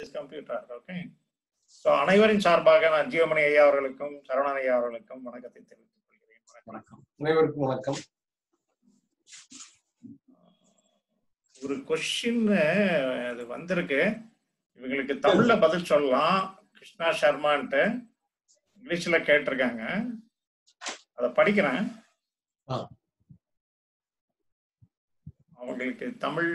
This computer okay so அனைவரின் சார்பாக நான் ஜீவமணி ஐயா அவர்களுக்கும் சரவணன் ஐயா அவர்களுக்கும் வணக்கத்தை தெரிவித்துக் கொள்கிறேன் வணக்கம் வணக்கம் அனைவருக்கும் வணக்கம் ஒரு கொஸ்டின் அது வந்திருக்கு இவங்களுக்கு தமிழ்ல பதில் சொல்லலாம் கிருஷ்ணா சர்மான்ட்டு இங்கிலீஷ்ல கேட்டிருக்காங்க அதை படிக்கிறேன் ஆ. அவங்களுக்கு தமிழ்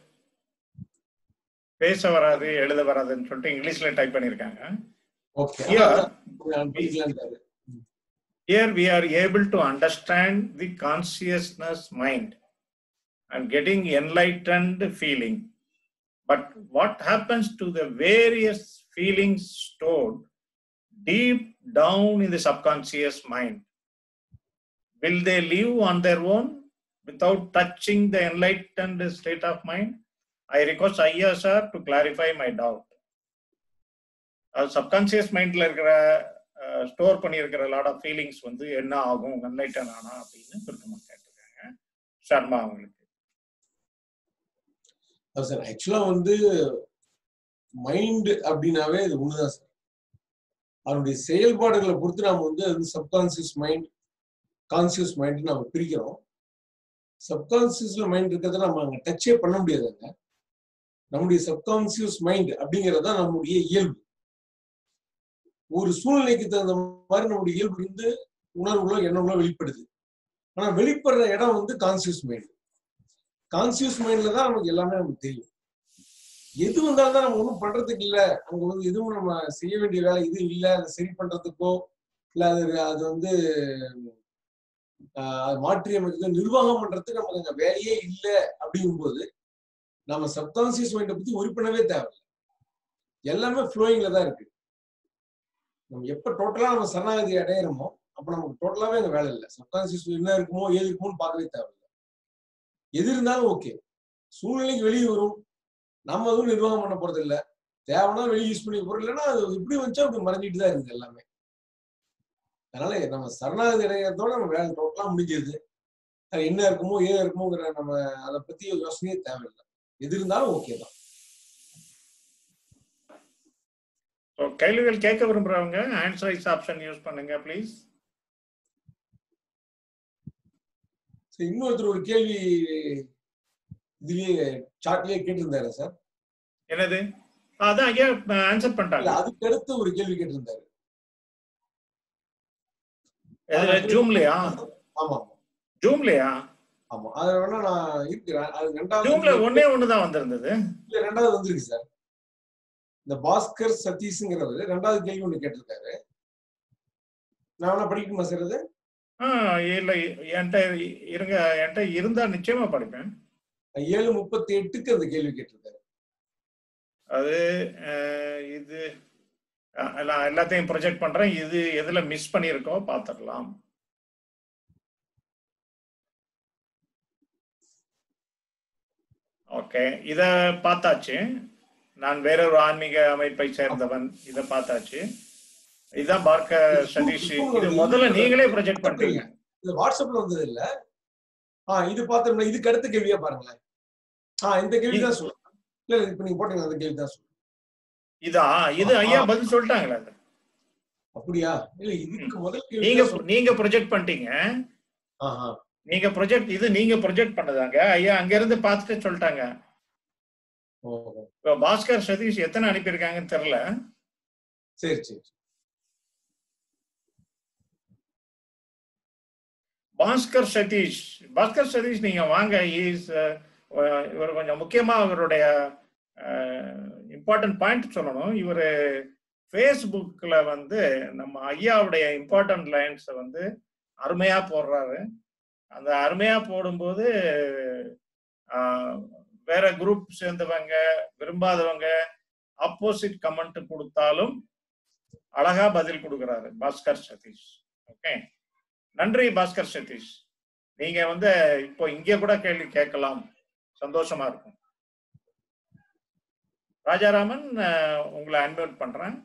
பேச வராது எழுத வராதுன்னு சொல்லிட்டு இங்கிலீஷ்ல டைப் பண்ணியிருக்காங்க ஓகே Yeah. படிக்கலான்றாரு Here we are able to understand the consciousness mind and getting enlightened feeling. But what happens to the various feelings stored deep down in the subconscious mind? Will they live on their own without touching the enlightened state of mind? I request Ayya sir to clarify my doubt. Subconscious மைண்ட்ல இருக்கிற store பண்ணியிருக்கிற lot of feelings வந்து என்ன ஆகும் enlighten ஆனா அப்படின்னு சுருக்கமாக கேட்டிருக்காங்க சர்மா அவங்களுக்கு சார் ஆக்சுவலா வந்து மைண்ட் அப்படின்னாவே இது ஒண்ணுதான் சார் அதனுடைய செயல்பாடுகளை பொறுத்து நாம வந்து அது சப்கான்சியஸ் மைண்ட் கான்சியஸ் மைண்ட் நம்ம பிரிக்கிறோம் சப்கான்சியஸ்ல மைண்ட் இருக்கிறத நம்ம அங்க டச்சே பண்ண முடியாதுங்க நம்முடைய சப்கான்சியஸ் மைண்ட் அப்படிங்கிறது தான் நம்முடைய இயல்பு ஒரு சூழ்நிலைக்கு தகுந்த மாதிரி நம்முடைய இயல்பு வந்து உணர்வுகளோ எண்ணங்களோ வெளிப்படுது ஆனா வெளிப்படுற இடம் வந்து கான்சியஸ் மைண்ட் கான்சியஸ் மைண்ட்ல தான் நமக்கு எல்லாமே நமக்கு தெரியும் எது வந்தாலும் தான் நம்ம ஒன்றும் பண்றதுக்கு இல்ல அங்க வந்து எதுவும் நம்ம செய்ய வேண்டிய வேலை இது இல்ல அதை சரி பண்றதுக்கோ இல்ல அது அது வந்து ஆஹ் அது மாற்றி அமைக்கிறது நிர்வாகம் பண்றதுக்கு நமக்கு அங்க வேலையே இல்லை அப்படிங்கும்போது நம்ம சப்கான்சியஸ் மைண்டை பத்தி ஒரி பண்ணவே தேவையில்லை எல்லாமே ஃப்ளோயிங்ல தான் இருக்கு நம்ம எப்ப டோட்டலா நம்ம சரணாகதி அடையிறோமோ அப்ப நமக்கு டோட்டலாவே அங்க வேலை இல்லை சப்கான்சியஸ் என்ன இருக்குமோ ஏது இருக்குமோன்னு பார்க்கவே தேவையில்லை எது இருந்தாலும் ஓகே சூழ்நிலைக்கு வெளியே வரும் நம்ம எதுவும் நிர்வாகம் பண்ண போறது இல்ல தேவைன்னா வெளியே யூஸ் பண்ணி போறோம் இல்லைன்னா அது இப்படி வந்துச்சா அப்படி மறைஞ்சிட்டு தான் இருக்குது எல்லாமே அதனால நம்ம சரணாகதி அடைகிறதோட நம்ம வேலை டோட்டலா முடிஞ்சிருது அது என்ன இருக்குமோ ஏது இருக்குமோங்கிற நம்ம அதை பத்தி யோசனையே தேவையில்லை எது இருந்தாலும் ஓகே தான் ஸோ கேள்விகள் கேட்க விரும்புறவங்க ஆன்சர் ஐஸ் ஆப்ஷன் யூஸ் பண்ணுங்க ப்ளீஸ் சரி இன்னொருத்தர் ஒரு கேள்வி இதுலயே சாட்லயே கேட்டிருந்தாரு சார் என்னது அதான் ஐயா ஆன்சர் இல்ல பண்ணிட்டாங்க அதுக்கு அடுத்து ஒரு கேள்வி கேட்டிருந்தாரு எதுல ஜூம்லயா ஆமா ஜூம்லயா ஆமா அது வேணா நான் இருக்கிறேன் அது ஜூம்ல ரெண்டாவது ஒன்னே ஒண்ணுதான் வந்திருந்தது இல்ல ரெண்டாவது வந்திருக்கு சார் இந்த பாஸ்கர் சதீஷ்ங்கிறவர் ரெண்டாவது கேள்வி ஒண்ணு கேட்டிருக்காரு நான் வேணா படிக்கணுமா சார் அது ஆ இல்ல என்கிட்ட இருங்க என்கிட்ட இருந்தா நிச்சயமா படிப்பேன் ஏழு முப்பத்தி எட்டுக்கு அந்த கேள்வி கேட்டிருக்காரு அது அஹ், இது அஹ், நான் எல்லாத்தையும் ப்ரொஜெக்ட் பண்றேன் இது எதுல மிஸ் பண்ணியிருக்கோ பார்த்துடலாம் ஓகே இத பார்த்தாச்சு நான் வேறொரு ஆன்மீக அமைப்பை சேர்ந்தவன் இத பார்த்தாச்சு இதுதான் பார்க்க சதீஷ் இது முதல்ல நீங்களே ப்ரொஜெக்ட் பண்றீங்க இது வாட்ஸ்அப்ல வந்தது இல்ல ஆ இது பார்த்தோம்னா இதுக்கு அடுத்த கேள்வியா பாருங்களேன் ஆ இந்த கேள்வி தான் சொல்றேன் இல்ல இல்ல, இப்ப நீங்க போட்டீங்க அந்த கேள்வி தான் சொல்றேன் இதா இது ஐயா பதில் சொல்லிட்டாங்களா அது? அப்படியா இல்ல இதுக்கு முதல் கேள்வி நீங்க தான் சொல்றேன். நீங்க ப்ரொஜெக்ட் பண்ணிட்டீங்க ஆஹா. நீங்க ப்ரொஜெக்ட் இது நீங்க ப்ரொஜெக்ட் பண்ணதாங்க ஐயா அங்க இருந்து பார்த்துட்டு சொல்லிட்டாங்க ஓஹோ. இப்போ பாஸ்கர் சதீஷ் எத்தனை அனுப்பியிருக்காங்கன்னு தெரியல சரி சரி பாஸ்கர் சதீஷ் பாஸ்கர் சதீஷ் நீங்க வாங்க இஸ் இவர் கொஞ்சம் முக்கியமா அவருடைய இம்பார்ட்டன்ட் பாயிண்ட் சொல்லணும் இவர் ஃபேஸ்புக்கில் வந்து நம்ம ஐயாவுடைய இம்பார்ட்டன்ட் லைன்ஸை வந்து அருமையா போடுறாரு அந்த அருமையா போடும்போது ஆஹ், வேற குரூப் சேர்ந்தவங்க விரும்பாதவங்க ஆப்போசிட் கமெண்ட் கொடுத்தாலும் அழகா பதில் கொடுக்குறாரு பாஸ்கர் சதீஷ் ஓகே நன்றி பாஸ்கர் சதீஷ் நீங்க வந்து இப்போ இங்க கூட கேள்வி கேட்கலாம் சந்தோஷமா இருக்கும் ராஜாராமன் அஹ், உங்களை அன்மியூட் பண்றேன்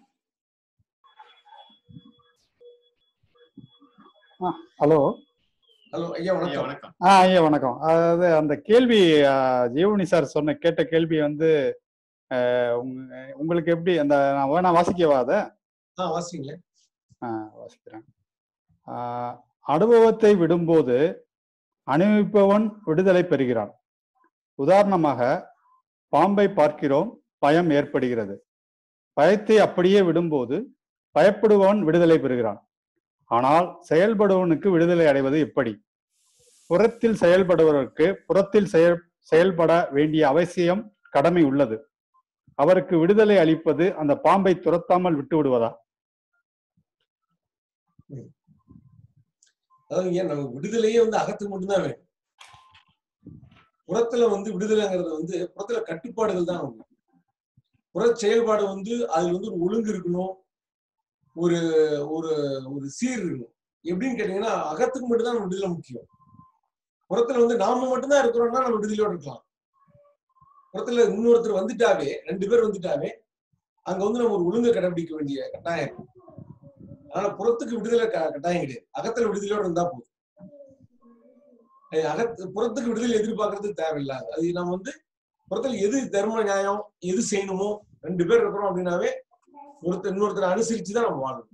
ஹலோ ஹலோ ஐயா ஐயா வணக்கம் வணக்கம் ஆ ஐயா வணக்கம் அதாவது அந்த கேள்வி ஆ, ஜீவனி சார் சொன்ன கேட்ட கேள்வி வந்து அஹ் உங்க- உங்களுக்கு எப்படி அந்த நான் வேணா வாசிக்கவா அதை ஆ வாசிங்களேன் ஆஹ் வாசிக்கிறேன் ஆஹ் அனுபவத்தை விடும்போது அனுபவிப்பவன் விடுதலை பெறுகிறான் உதாரணமாக பாம்பை பார்க்கிறோம் பயம் ஏற்படுகிறது பயத்தை அப்படியே விடும்போது பயப்படுபவன் விடுதலை பெறுகிறான் ஆனால் செயல்படுவனுக்கு விடுதலை அடைவது எப்படி புறத்தில் செயல்படுவதற்கு புறத்தில் செயல் செயல்பட வேண்டிய அவசியம் கடமை உள்ளது அவருக்கு விடுதலை அளிப்பது அந்த பாம்பை துரத்தாமல் விட்டு விடுவதா அதாவது ஏன் நமக்கு விடுதலையே வந்து அகத்துக்கு மட்டும்தான் வேணும் புறத்துல வந்து விடுதலைங்கிறது வந்து புறத்துல கட்டுப்பாடுகள் தான் உண்டு புற செயல்பாடு வந்து அதுல வந்து ஒரு ஒழுங்கு இருக்கணும் ஒரு ஒரு ஒரு சீர் இருக்கணும் எப்படின்னு கேட்டீங்கன்னா அகத்துக்கு மட்டும்தான் நம்ம விடுதலை முக்கியம் புறத்துல வந்து நாம மட்டும்தான் இருக்கிறோம்னா நம்ம விடுதலையோட இருக்கலாம் புறத்துல இன்னொருத்தர் வந்துட்டாவே ரெண்டு பேர் வந்துட்டாவே அங்க வந்து நம்ம ஒரு ஒழுங்கை கடைபிடிக்க வேண்டிய கட்டாயம் இருக்கு அதனால புறத்துக்கு விடுதலை க- கட்டாயம் கிடையாது அகத்துல விடுதலையோட இருந்தா போதும் அஹ் அகத்து புறத்துக்கு விடுதலை எதிர்பார்க்கறது தேவையில்லாது அது நம்ம வந்து புறத்துல எது தர்ம நியாயம் எது செய்யணுமோ ரெண்டு பேர் இருக்கிறோம் அப்படின்னாவே ஒருத்தர் இன்னொருத்தர் அனுசரிச்சு தான் நம்ம வாழணும்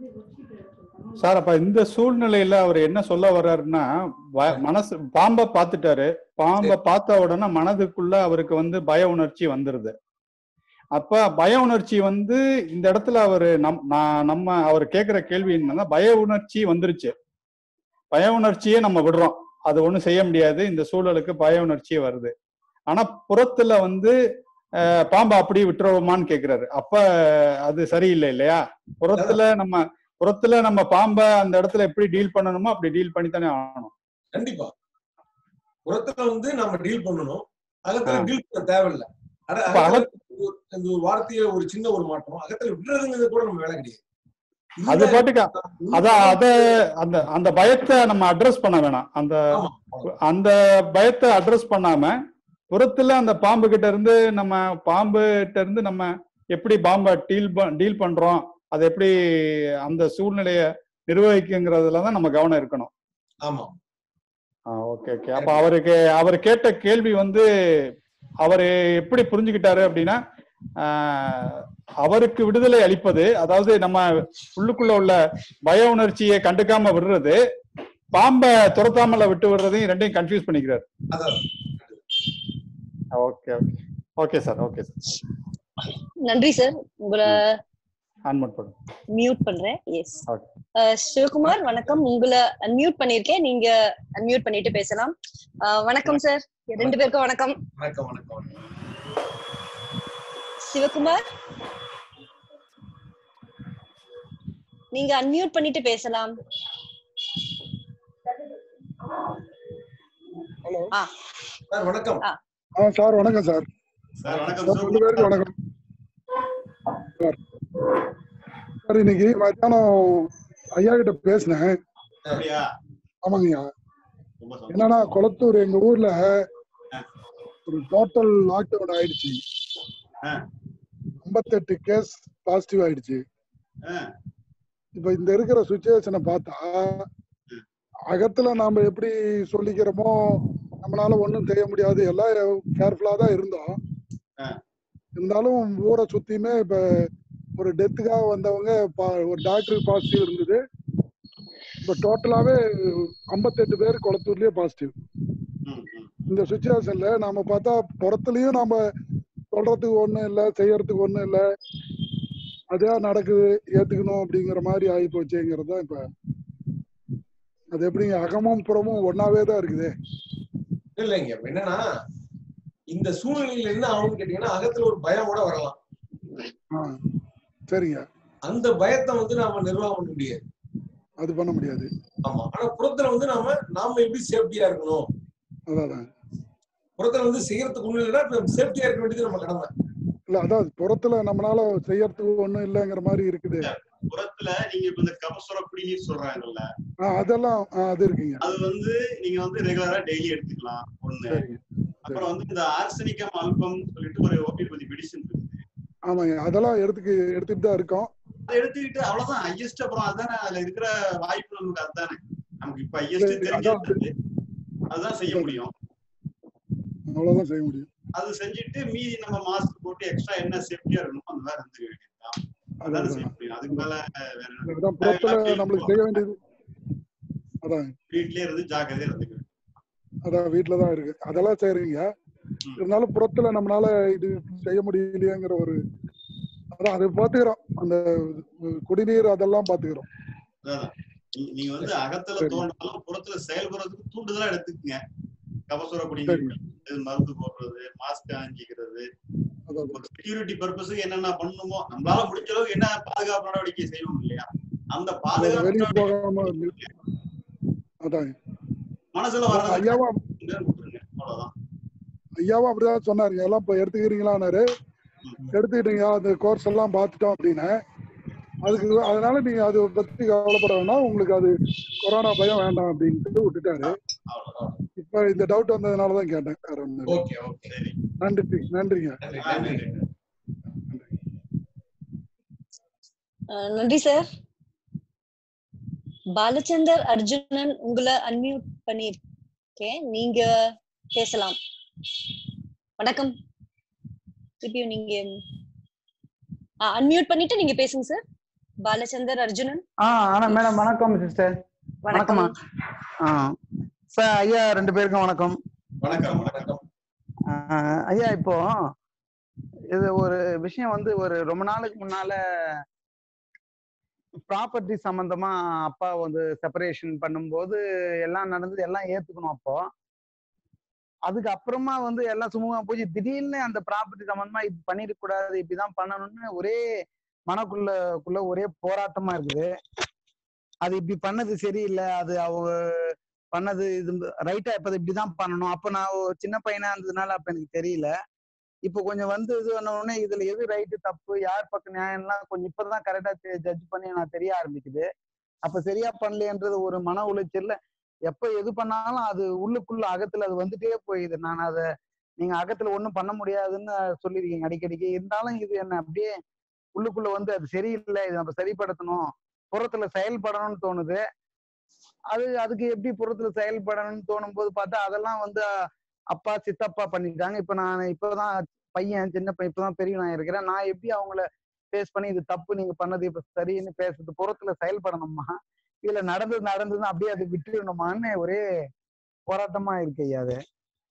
சார் அப்ப இந்த சூழ்நிலையில அவர் என்ன சொல்ல வர்றாருன்னா வ- மனசு பாம்பை பார்த்துட்டாரு பாம்பை பார்த்த உடனே மனதுக்குள்ள அவருக்கு வந்து பய உணர்ச்சி வந்துருது அப்ப பய உணர்ச்சி வந்து இந்த இடத்துல அவரு நம் நான் நம்ம அவர் கேட்கிற கேள்வி என்னன்னா பய உணர்ச்சி வந்துருச்சு பய உணர்ச்சியே நம்ம விடுறோம் அது ஒண்ணும் செய்ய முடியாது இந்த சூழலுக்கு பய உணர்ச்சியே வருது ஆனா புறத்துல வந்து அஹ், பாம்பை அப்படியே விட்டுருவோமான்னு கேக்குறாரு அப்ப அது சரியில்லை இல்லையா புறத்துல நம்ம புறத்துல நம்ம பாம்பை அந்த இடத்துல எப்படி டீல் பண்ணணுமோ அப்படி டீல் பண்ணி தானே ஆகணும் கண்டிப்பா புறத்துல வந்து நம்ம டீல் பண்ணணும் அகத்துல ஆ. டீல் பண்ண தேவையில்லை அட- அப்ப அகத்துல ஒரு- இந்த ஒரு வார்த்தையில ஒரு சின்ன ஒரு மாற்றம் அகத்துல விடுறதுங்கிறது கூட நம்ம வேலை கிடையாது அது இதுதான் பாட்டுக்கு அதான் அத அந்த அந்த பயத்தை நம்ம அட்ரஸ் பண்ண வேணாம் அந்த ஆமா, ஆமா. அந்த பயத்தை அட்ரஸ் பண்ணாம புறத்துல அந்த பாம்பு கிட்ட இருந்து நம்ம பாம்பு கிட்ட இருந்து நம்ம எப்படி பாம்பை டீல் டீல் பண்றோம் அதை எப்படி அந்த சூழ்நிலைய நிர்வகிக்குங்கிறதுல தான் நம்ம கவனம் இருக்கணும் ஆமா ஓகே ஓகே அப்ப அவருக்கு அவர் கேட்ட கேள்வி வந்து அவர் எப்படி புரிஞ்சுக்கிட்டாரு அப்படின்னா ஆஹ், அவருக்கு விடுதலை அளிப்பது அதாவது நம்ம உள்ளுக்குள்ள உள்ள பய உணர்ச்சியை கண்டுக்காம விடுறது பாம்பை துரத்தாமல விட்டு விடுறதையும் ரெண்டையும் கன்ஃபியூஸ் பண்ணிக்கிறாரு அதான் okay okay okay sir okay sir நன்றி சார் உங்களை அன்மட் பண்ணுங்க மியூட் பண்றேன் எஸ் Okay. சிவகுமார் வணக்கம் உங்களை அன்மியூட் பண்ணிருக்கேன் நீங்க அன்மியூட் பண்ணிட்டு பேசலாம் அஹ், வணக்கம் சார் ரெண்டு பேருக்கும் வணக்கம் வணக்கம் வணக்கம் வணக்கம் சிவகுமார் நீங்க அன்மியூட் பண்ணிட்டு பேசலாம் ஹலோ ஆ சார் வணக்கம் ஆ சார் வணக்கம் சார் சார் வணக்கம் சார் ரெண்டு பேருக்கு வணக்கம் சார் சார் இன்னைக்கு மத்தியானம் ஐயா கிட்ட பேசினேன் அப்படியா ஆமாங்கய்யா ரொம்ப சந்தோஷம். என்னன்னா கொளத்தூர் எங்க ஊர்ல ஒரு டோட்டல் லாக்டவுன் ஆயிடுச்சு ஆ. ஐம்பத்தெட்டு கேஸ் பாசிட்டிவ் ஆயிடுச்சு ஆ, இப்ப இந்த இருக்கிற சுச்சுவேஷனை பார்த்தா அகத்துல நாம எப்படி சொல்லிக்கிறோமோ நம்மளால ஒண்ணும் செய்ய முடியாது எல்லாம் கேர்ஃபுல்லா தான் இருந்தோம் ஆ. இருந்தாலும் ஊரை சுத்தியுமே இப்ப ஒரு டெத்துக்காக வந்தவங்க பா- ஒரு டாக்டர் பாசிட்டிவ் இருந்தது இப்ப டோட்டலாவே ஐம்பத்தெட்டு பேர் குளத்தூர்லயே பாசிட்டிவ் ம், ம். இந்த சுச்சுவேஷன்ல நாம பார்த்தா புறத்துலயும் நாம சொல்றதுக்கு ஒண்ணும் இல்ல செய்யறதுக்கு ஒண்ணும் இல்ல அதே நடக்குது ஏத்துக்கணும் அப்படிங்கிற மாதிரி ஆகி போச்சுங்கிறது தான் இப்ப அது எப்படிங்க அகமும் புறமும் ஒன்னாவே தான் இருக்குது இல்லைங்க இப்ப என்னன்னா இந்த சூழ்நிலையில என்ன ஆகும்னு கேட்டீங்கன்னா அகத்துல ஒரு பயம் கூட வரலாம் ஆ சரிங்க அந்த பயத்தை வந்து நாம நிர்வாகம் பண்ண முடியாது அது பண்ண முடியாது ஆமா ஆனா புறத்துல வந்து நாம நாம எப்படி சேஃப்டியா இருக்கணும் அதான் புறத்துல வந்து செய்யறதுக்கு ஒண்ணு இல்லைன்னா இப்ப சேஃப்டியா இருக்க வேண்டியது நம்ம கடமை இல்ல அதான் புறத்துல நம்மளால செய்யறதுக்கு ஒண்ணும் இல்லைங்கிற மாதிரி இருக்குது புறத்துல நீங்க இப்ப இந்த கபசுர குடிநீர் சொல்றாங்கல்ல ஆ, அதெல்லாம் ஆ, அது இருக்குங்க அது வந்து நீங்க வந்து ரெகுலரா டெய்லி எடுத்துக்கலாம் ஒண்ணு சரிங்க அப்புறம் வந்து இந்த ஆர்சனிக்கம் அல்பம் சொல்லிட்டு ஒரு ஹோமியோபதி மெடிசன் இருக்குது ஆமாங்க அதெல்லாம் எடுத்துக்கு எடுத்துட்டு தான் இருக்கோம் அதை எடுத்துக்கிட்டு அவ்வளவுதான் ஹையஸ்ட் அப்புறம் அதானே அதுல இருக்கிற வாய்ப்பு நமக்கு அதுதானே நமக்கு இப்ப ஹையஸ்ட் சரி, தெரிஞ்சது அதுதான் செய்ய முடியும் அவ்வளவுதான் செய்ய முடியும் அது செஞ்சுட்டு மீதி நம்ம மாஸ்க் போட்டு எக்ஸ்ட்ரா என்ன சேஃப்டியா இருக்கணுமோ அந்த மாதிரி இருந்துக்க வேண்டியதுதான் அதான செய்ய முடியும் அதுக்கு மேல வேற என்ன அதான் புறத்துல நம்மளுக்கு செய்ய வேண்டியது அதான் வீட்லயே இருந்து ஜாக்கிரதையா இருந்துக்க வேண்டியது. அதான் வீட்டுல தான் இருக்கு அதெல்லாம் செய்றீங்க இருந்தாலும் புறத்துல நம்மளால இது செய்ய முடியலையேங்கிற ஒரு அதான் அதை பாத்துக்கிறோம் அந்த குடிநீர் அதெல்லாம் பாத்துக்கிறோம் அதான் நீ- நீங்க வந்து அகத்துல சரி. தோன்றாலும் புறத்துல செயல்படுறதுக்கு தூண்டுதலா எடுத்துக்கங்க கபசுர சரி. குடிநீர் மருந்து போடுறது மாஸ்க் அணிஞ்சிக்கிறது அதான் ஒரு செக்யூரிட்டி பர்பஸுக்கு என்னென்ன பண்ணணுமோ நம்மளால முடிஞ்ச அளவுக்கு என்ன பாதுகாப்பு நடவடிக்கை செய்யணும் இல்லையா அந்த பாதுகாப்பு வெளியே நடவடிக்கை போகாம இருக்கு. அதான் மனசுல வர்றது ஐயாவும் விட்டுருங்க அவ்வளவுதான் ஐயாவும் அப்படிதான் சொன்னாருங்க எல்லாம் இப்ப எடுத்துக்கிறீங்களான்னாரு எடுத்துக்கிட்டீங்க அந்த கோர்ஸ் எல்லாம் பார்த்துட்டோம் அப்படின்னு அதுக்கு அதனால நீங்க அதை பத்தி கவலைப்பட வேண்டாம் உங்களுக்கு அது கொரோனா பயம் வேண்டாம் அப்படின்ட்டு விட்டுட்டாரு அவ்வளவுதான் இப்ப இந்த டவுட் வந்ததுனால தான் கேட்டேன் வேற ஒண்ணும் இல்ல. ஓகே ஓகே சரி நன்றி நன்றிங்க நன்றி ஆ, நன்றி நன்றி. அஹ் நன்றி சார் பாலச்சந்தர் அர்ஜுனன் உங்களை அன்மியூட் பண்ணியிருக்கேன் நீங்க பேசலாம் வணக்கம் திருப்பியும் நீங்க அன்மியூட் பண்ணிட்டு நீங்க பேசுங்க சார் பாலச்சந்தர் அர்ஜுனன் ஆ ஆனா மேடம் வணக்கம் சிஸ்டர் வணக்கம் வணக்கம்மா ஆ சார் ஐயா ரெண்டு பேருக்கும் வணக்கம் வணக்கம் வணக்கம் ஆ, ஐயா இப்போ இது ஒரு விஷயம் வந்து ஒரு ரொம்ப நாளுக்கு முன்னால ப்ராப்பர்ட்டி சம்பந்தமா அப்பா வந்து செப்பரேஷன் பண்ணும்போது எல்லாம் நடந்தது எல்லாம் ஏத்துக்கணும் அப்போ அதுக்கு அப்புறமா வந்து எல்லாம் சுமூகமா போய் திடீர்னு அந்த ப்ராப்பர்ட்டி சம்பந்தமா இது பண்ணிட கூடாது இப்படிதான் பண்ணணும்னு ஒரே மனக்குள்ளக்குள்ள ஒரே போராட்டமா இருக்குது அது இப்படி பண்ணது சரியில்லை அது அவங்க பண்ணது இது ரைட்டா இப்ப இப்படிதான் பண்ணணும் அப்ப நான் ஒரு சின்ன பையனா இருந்ததுனால அப்ப எனக்கு தெரியல இப்போ கொஞ்சம் வந்து இது பண்ண உடனே இதுல எது ரைட்டு தப்பு யார் பக்கம் நியாயம்லாம் கொஞ்சம் இப்பதான் கரெக்டா ஜட்ஜ் பண்ணி நான் தெரிய ஆரம்பிக்குது அப்ப சரியா பண்ணலையன்றது ஒரு மன உளைச்சல்ல எப்ப எது பண்ணாலும் அது உள்ளுக்குள்ள அகத்துல அது வந்துட்டே போயிடுது நான் அதை நீங்க அகத்துல ஒண்ணும் பண்ண முடியாதுன்னு சொல்லியிருக்கீங்க அடிக்கடிக்கு இருந்தாலும் இது என்ன அப்படியே உள்ளுக்குள்ள வந்து அது சரியில்லை இது நம்ம சரிப்படுத்தணும் புறத்துல செயல்படணும்னு தோணுது அது அதுக்கு எப்படி புறத்துல செயல்படணும்னு தோணும் போது பார்த்தா அதெல்லாம் வந்து அப்பா சித்தப்பா பண்ணிட்டாங்க இப்ப நான் இப்பதான் பையன் சின்ன பையன் இப்பதான் பெரிய நான் இருக்கிறேன் நான் எப்படி அவங்கள ஃபேஸ் பண்ணி இது தப்பு நீங்க பண்ணது இப்ப சரின்னு பேசுறது புறத்துல செயல்படணுமா இதுல நடந்தது நடந்ததுன்னு அப்படியே அதை விட்டுடணுமான்னு ஒரே போராட்டமா இருக்கு ஐயா அது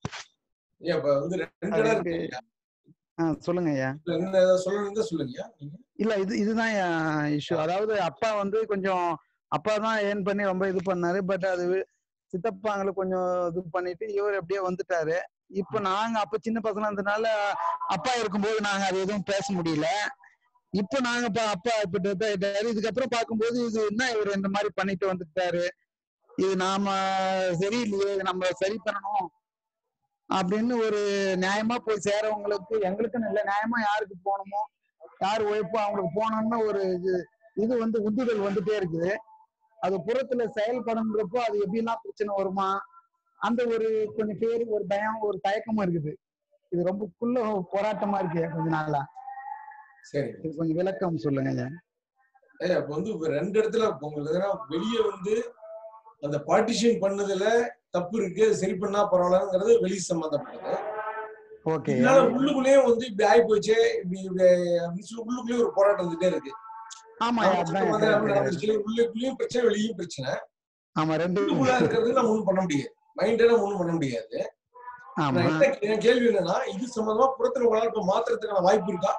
ஐயா இப்ப வந்து ரெண்டு அது இடம் எனக்கு- இருக்கு ஐயா. ஆ, சொல்லுங்க ஐயா இதுல என்ன ஏதாவது சொல்லணும்னு சொல்லுங்க ஐயா நீங்க இல்ல இது இதுதான் இஷ்யூ அதாவது அப்பா வந்து கொஞ்சம் அப்பா தான் ஏர்ன் பண்ணி ரொம்ப இது பண்ணாரு பட் அது சித்தப்பாங்களுக்கு கொஞ்சம் இது பண்ணிட்டு இவர் அப்படியே வந்துட்டாரு இப்ப நாங்க அப்ப சின்ன பசங்க இருந்ததுனால அப்பா இருக்கும்போது நாங்க அது எதுவும் பேச முடியல இப்ப நாங்க இப்ப அப்பா இப்ப death ஆயிட்டாரு இதுக்கப்புறம் பார்க்கும்போது இது என்ன இவர் இந்த மாதிரி பண்ணிட்டு வந்துட்டாரு இது நாம சரியில்லையே இது நம்ம சரி பண்ணணும் அப்படின்னு ஒரு நியாயமா போய் சேரவங்களுக்கு எங்களுக்குன்னு இல்லை நியாயமா யாருக்கு போகணுமோ யார் உழைப்போ அவங்களுக்கு போனோம்னா ஒரு இது இது வந்து உந்துதல் வந்துட்டே இருக்குது அது புறத்துல செயல்படுங்கிறப்போ அது எப்படிலாம் பிரச்சனை வருமா அந்த ஒரு கொஞ்சம் பேர் ஒரு பயம் ஒரு தயக்கமும் இருக்குது இது ரொம்ப குள்ள போராட்டமா இருக்கு கொஞ்ச நாளா சரி இது கொஞ்சம் விளக்கம் சொல்லுங்க ஐயா. ஐயா இப்ப வந்து இப்ப ரெண்டு இடத்துல இப்ப உங்களுக்கு எதனா வெளியே வந்து அந்த பார்ட்டிஷன் பண்ணதுல தப்பு இருக்கு அது சரி பண்ணா பரவாயில்லங்கிறது வெளி சம்பந்தப்பட்டது ஓகே இதனால உள்ளுக்குள்ளேயே வந்து இப்படி ஆகி போச்சு இப்படி இப்படி அப்படின்னு சொல்லி உள்ளுக்குள்ளேயே ஒரு போராட்டம் வந்துட்டே இருக்கு ஆமா நம்ம ஐயா, சுத்தம் அதுதான் வந்து correct, அப்படி correct. நடந்துச்சு. உள்ளுக்குள்ளேயும் பிரச்சனை வெளியும் பிரச்சனை ஆமா ரெண்டு உள்ளுக்குள்ள இருக்கிறது நம்ம ஒண்ணும் பண்ண முடியாது மைண்டே நம்ம ஒண்ணும் பண்ண முடியாது ஆமா நான் என்ன என் கேள்வி என்னன்னா இது சம்பந்தமா புறத்துல உங்களால இப்ப மாத்துறதுக்கான வாய்ப்பு இருக்கா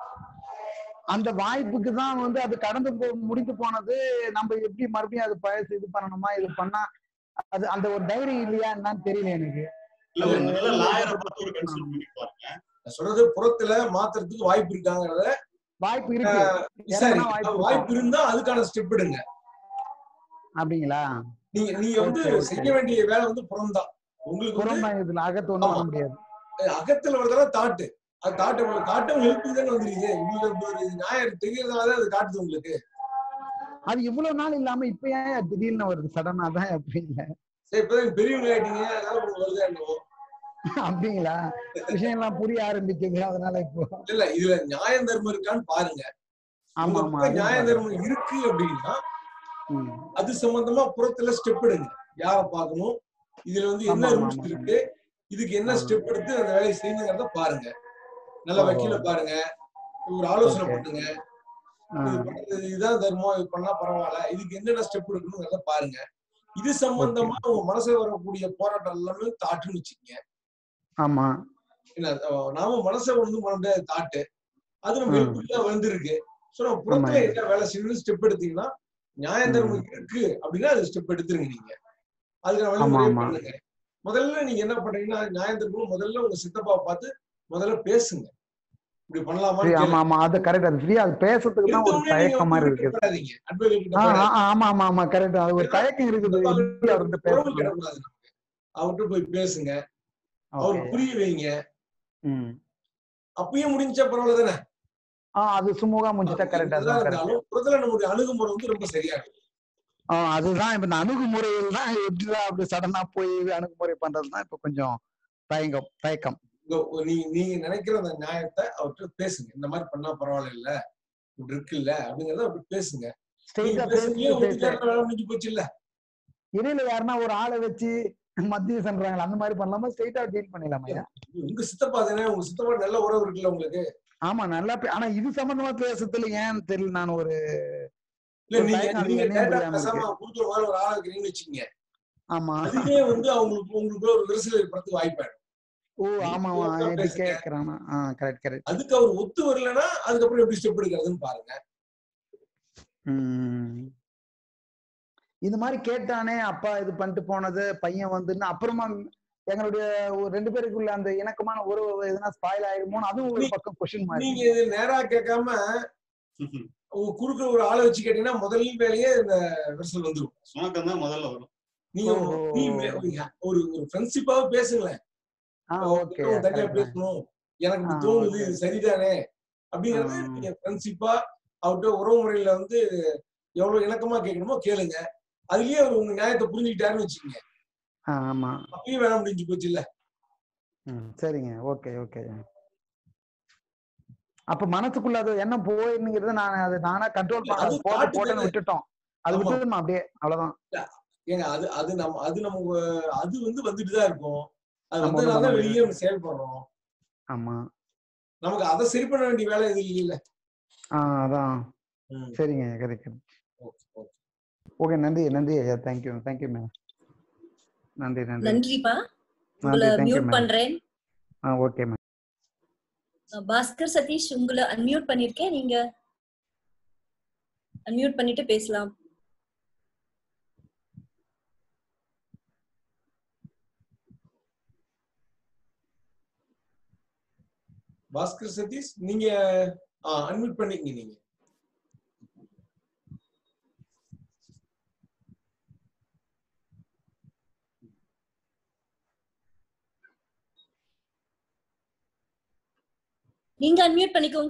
அந்த வாய்ப்புக்கு தான் வந்து அது கடந்து போ முடிந்து போனது நம்ம எப்படி மறுபடியும் அது பழசு இது பண்ணணுமா இது பண்ணா அது அந்த ஒரு தைரியம் இல்லையா என்னன்னு தெரியல எனக்கு இல்ல ஒரு நல்ல லாயரை பார்த்து ஒரு கன்சல்ட் பண்ணி பாருங்க நான் சொல்றது புறத்துல மாத்துறதுக்கு வாய்ப்பு இருக்காங்கிறத வாய்ப்பு இருக்கு சரி இறங்கினா வாய்ப்பு வாய்ப்பு இருக்கும். இருந்தா அதுக்கான ஸ்டெப் எடுங்க அப்படிங்களா நீங்க நீங்க வந்து Okay, okay. செய்ய வேண்டிய வேலை வந்து புறம்தான் உங்களுக்கு வந்து புறம்பா இதுல அகத்து ஒண்ணும் பண்ண ஆமா. முடியாது அகத்துல வரதெல்லாம் தாட்டு அது தாட்டு தாட்டு ஹெல்ப் தானே வந்துருக்குது உங்களுக்கு ஒரு நியாயம் தெரியறதுனால அது காட்டுது உங்களுக்கு அது இவ்வளவு நாள் இல்லாம இப்ப ஏன் திடீர்னு வருது சடனா தான் அப்படி இல்ல சரி இப்பதான் பெரியவங்க ஆயிட்டீங்க அதனால உங்களுக்கு வருதா என்னவோ அப்படிங்களா விஷயம் எல்லாம் புரிய ஆரம்பிக்குது அதனால இப்போ இல்ல இல்ல இதுல நியாயம் தர்மம் இருக்கான்னு பாருங்க ஆமா உங்க ஆமா பக்கம் அதுவும் நியாய பாருங்க. தர்மம் இருக்கு அப்படின்னா ம். அது சம்பந்தமா புறத்துல ஸ்டெப் எடுங்க யார பார்க்கணும் இதுல வந்து என்ன ஆமா, ஆமா, ரூல்ஸ் ஆமா. இருக்கு இதுக்கு என்ன ஆ. ஸ்டெப் எடுத்து அந்த வேலையை செய்யணுங்கிறத பாருங்க நல்ல ஓஹோ. வக்கீல பாருங்க ஒரு ஆலோசனை Okay. பண்ணுங்க ஆ, இது பண்றது இதுதான் தர்மம் இது பண்ணா பரவாயில்ல இதுக்கு என்னென்ன ஸ்டெப் எடுக்கணுங்கிறத பாருங்க இது சம்பந்தமா உங்க மனசுல வரக்கூடிய போராட்டம் எல்லாமே தாட்டுன்னு வச்சுக்கோங்க ஆமா என்ன அஹ் நாம மனசை வந்து பண்ண தாட்டு அது நம்ம ம். வெளிப்படையா வந்திருக்கு சோ நம்ம புறத்துல ஆமா. என்ன வேலை செய்யணும்னு ஸ்டெப் எடுத்தீங்கன்னா நியாய தர்மம் இருக்கு அப்படின்னா அது ஸ்டெப் எடுத்துருங்க நீங்க அதுக்கு ஆமா, வழிமுறையை ஆமா. பண்ணுங்க முதல்ல நீங்க என்ன பண்றீங்கன்னா நியாய தர்மம் முதல்ல உங்க சித்தப்பாவை பார்த்து முதல்ல பேசுங்க இப்படி பண்ணலாமா ஃப்ரீ ஆமா ஆமா அது கரெக்ட் அது ஃப்ரீ அது பேசுறதுக்கு தான் ஒரு தயக்கம் மாதிரி இருக்குது அட்வொகேட் கிட்ட ஆ, போயிடாதீங்க. ஆ, ஆமா ஆமா ஆமா கரெக்ட் அது ஒரு ஏன்னா, தயக்கம் இருக்குது சித்தப்பா எப்படி அவர்கிட்ட உறவு பேசணும் கிடக்கூடாது நமக்கு அவர்கிட்ட போய் பேசுங்க அவர் ஓகே புரிய வைங்க ம் அப்பயும் முடிஞ்சா பரவாயில்ல தானே ஆ அது சுமூகா முடிஞ்சிட்டா கரெக்டா எதுதான் தான் கரெக்ட் இருந்தாலும் புறத்துல நம்மளுடைய அணுகுமுறை வந்து ரொம்ப சரியா இருக்கும் ஆ அதுதான் இப்ப இந்த அணுகுமுறையில் தான் எப்படிதான் அப்படி சடனா போய் அணுகுமுறை பண்றது தான் இப்ப கொஞ்சம் தயங்கம் தயக்கம் இந்த ஒ- நீ நீங்க நினைக்கிற அந்த நியாயத்தை அவர்கிட்ட பேசுங்க இந்த மாதிரி பண்ணா பரவாயில்ல இல்ல இப்படி இருக்குல்ல அப்படிங்கறத அவர்கிட்ட பேசுங்க நீங்க ஸ்ட்ரெயிட்டா பேசுறீங்க பேசி ஒத்துக்காரன வேலை முடிஞ்சு போச்சு இல்ல இடையில யாருன்னா ஒரு ஆளை வச்சு மத்திய சென்றாங்களா அந்த மாதிரி பண்ணலாமா ஸ்ட்ரெயிட்டா டீல் பண்ணிடலாமா ஐயா உங்க சித்தப்பா தானே உங்க சித்தப்பா நல்ல உறவு இருக்குல்ல உங்களுக்கு ஆமா நல்லா பே- ஆனா இது சம்பந்தமா பேசுறதுல ஏன் தெரியல நான் ஒரு இல்ல ஒரு நீங்க தயக்கம் அது நீங்க என்னன்னு டேட்டா புரியாம பேசாம இருக்கு கொடுக்குற மாதிரி ஒரு ஆளா இருக்கிறீங்கன்னு வச்சுக்கீங்க ஆமா அதுவே வந்து அவங்களுக்கு உங்களுக்கு ஒரு விரிசல் ஏற்படுறதுக்கு வாய்ப்பாயிடும் ஓ நீங்க ஆமா clear-ஆ எப்படி பேசுங்க. கேக்குறானா ஆ கரெக்ட் கரெக்ட் அதுக்கு அவர் ஒத்து வரலன்னா அதுக்கப்புறம் எப்படி ஸ்டெப் எடுக்கிறதுன்னு பாருங்க உம் இந்த மாதிரி கேட்டானே அப்பா இது பண்ணிட்டு போனது பையன் வந்துன்னு அப்புறமா எங்களுடைய ஒரு ரெண்டு பேருக்குள்ள அந்த இணக்கமான உறவு எதுனா ஸ்பாயில் ஆயிடுமோன்னு அதுவும் ஒரு நீ- பக்கம் கொஸ்டின் மாதிரி நீங்க இது நேரா கேட்காம உங்க குறுக்க ஒரு ஆளை வச்சு கேட்டீங்கன்னா முதல் வேலையே இந்த விரிசல் வந்துடும் சுணக்கம் தான் முதல்ல வரும் நீங்க ஓஹோ. நீ மே- ஒரு ஒரு ஃப்ரெண்ட்ஷிப்பாவே பேசுங்களேன் ஆ அவன் ஓகே கிட்ட உன் தனியா பேசணும் எனக்கு இப்படி ஆ, தோணுது okay. இது சரிதானே அப்படிங்கறது ஆ. நீங்க ஃப்ரெண்ட்ஷிப்பா அவர்கிட்ட உறவு முறையில வந்து எவ்வளவு இணக்கமா கேட்கணுமோ கேளுங்க அதுலயே அவர் உங்க நியாயத்தை புரிஞ்சுக்கிட்டாருன்னு வச்சுக்கோங்க ஆமா அப்பயும் வேலை முடிஞ்சு போச்சு இல்ல ம், சரிங்க ஓகே ஓகே அப்ப மனசுக்குள்ள அது என்ன போயிருங்கிறத நான் அது நானா கண்ட்ரோல் இல்ல, பண்ண அது போட்டு thought போட்டேன்னு தானே. விட்டுட்டோம் அது ஆமா. விட்டுட்டோம் அப்படியே அவ்வளவுதான் ஏங்க அது அது நம்ம அது நம்ம அது வந்து வந்துட்டு தான் இருக்கும் அது நம்ம ஒண்ணும் வந்ததுனால பண்ண தான் முடியாது. வெளியே நம்ம செயல்படுறோம் ஆமா நமக்கு அதை சரி பண்ண வேண்டிய வேலை எதுவும் இல்லைல்ல ஆ அதான் ம். சரிங்க கரெக்ட் ஓகே ஓகே ஓகே நன்றி நன்றி ஐயா தேங்க்யூ தேங்க்யூ மேம் நன்றி நன்றி நன்றிப்பா நன்றி உங்களை தேங்க்யூ மியூட் மேம் பண்றேன் ஆ ஓகே மேம் பாஸ்கர் சதீஷ் உங்களை அன்மியூட் பண்ணிருக்கேன் நீங்க அன்மியூட் பண்ணிட்டு பேசலாம் பாஸ்கர் சதீஷ் நீங்க அன்மியூட் பண்ணிக்கங்க நீங்க நீங்க அன்மியூட் பண்ணிக்கோங்க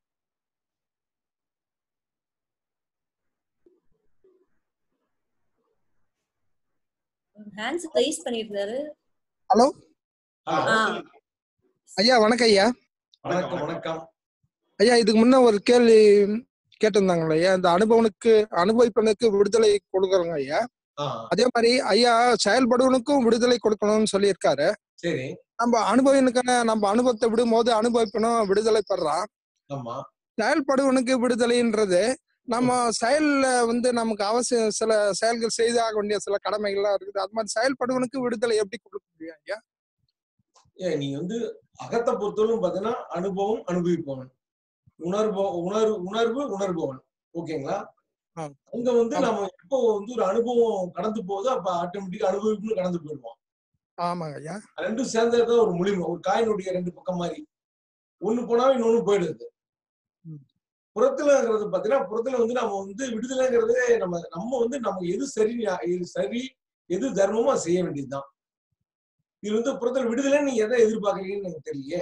ஹேண்ட்ஸ் ரைஸ் பண்ணிருந்தாரு ஹலோ ஹலோ ஆ. ஐயா வணக்கம் ஐயா வணக்கம் வணக்கம் ஐயா இதுக்கு முன்ன ஒரு கேள்வி கேட்டிருந்தாங்களே ஐயா இந்த அனுபவனுக்கு அனுபவிப்பனுக்கு விடுதலை கொடுக்குறோங்க ஐயா ஆ அதே மாதிரி ஐயா செயல்படுவனுக்கும் விடுதலை கொடுக்கணும்னு சொல்லியிருக்காரு சரி நம்ம அனுபவனுக்கான நம்ம அனுபவத்தை விடும்போது அனுபவிப்பனும் விடுதலை பெறான் ஆமா செயல்படுவனுக்கு விடுதலைன்றது நம்ம செயல்ல வந்து நமக்கு அவசியம் சில செயல்கள் செய்தாக வேண்டிய சில கடமைகள்லாம் இருக்குது அது மாதிரி செயல்படுவனுக்கு விடுதலை எப்படி கொடுக்க முடியும் ஐயா ஏன் நீங்க வந்து அகத்தை பொறுத்தவரைக்கும் பாத்தீங்கன்னா அனுபவம் அனுபவிப்பவன் உணர்வு உணர்வு உணர்வு உணர்பவன் ஓகேங்களா ஆ. அங்க வந்து ஆமா. நம்ம எப்போ வந்து ஒரு அனுபவம் கடந்து போகுதோ அப்ப ஆட்டோமேட்டிக்கா அனுபவிப்புன்னு கடந்து போயிடுவோம் ஆமாங்க ஐயா ரெண்டும் சேர்ந்ததுதான் ஒரு முழுமை ஒரு காயினுடைய ரெண்டு பக்கம் மாதிரி ஒண்ணு போனாலும் இன்னொன்னு போயிடுது ம். புறத்துலங்கிறது பாத்தீங்கன்னா புறத்துல வந்து நம்ம வந்து விடுதலைங்கிறது நம்ம நம்ம வந்து நமக்கு எது சரி எது சரி எது தர்மமோ அதை செய்ய வேண்டியதுதான் இது வந்து புறத்துல விடுதலை நீங்க எதை எதிர்பார்க்கறீங்கன்னு எனக்கு தெரியலையே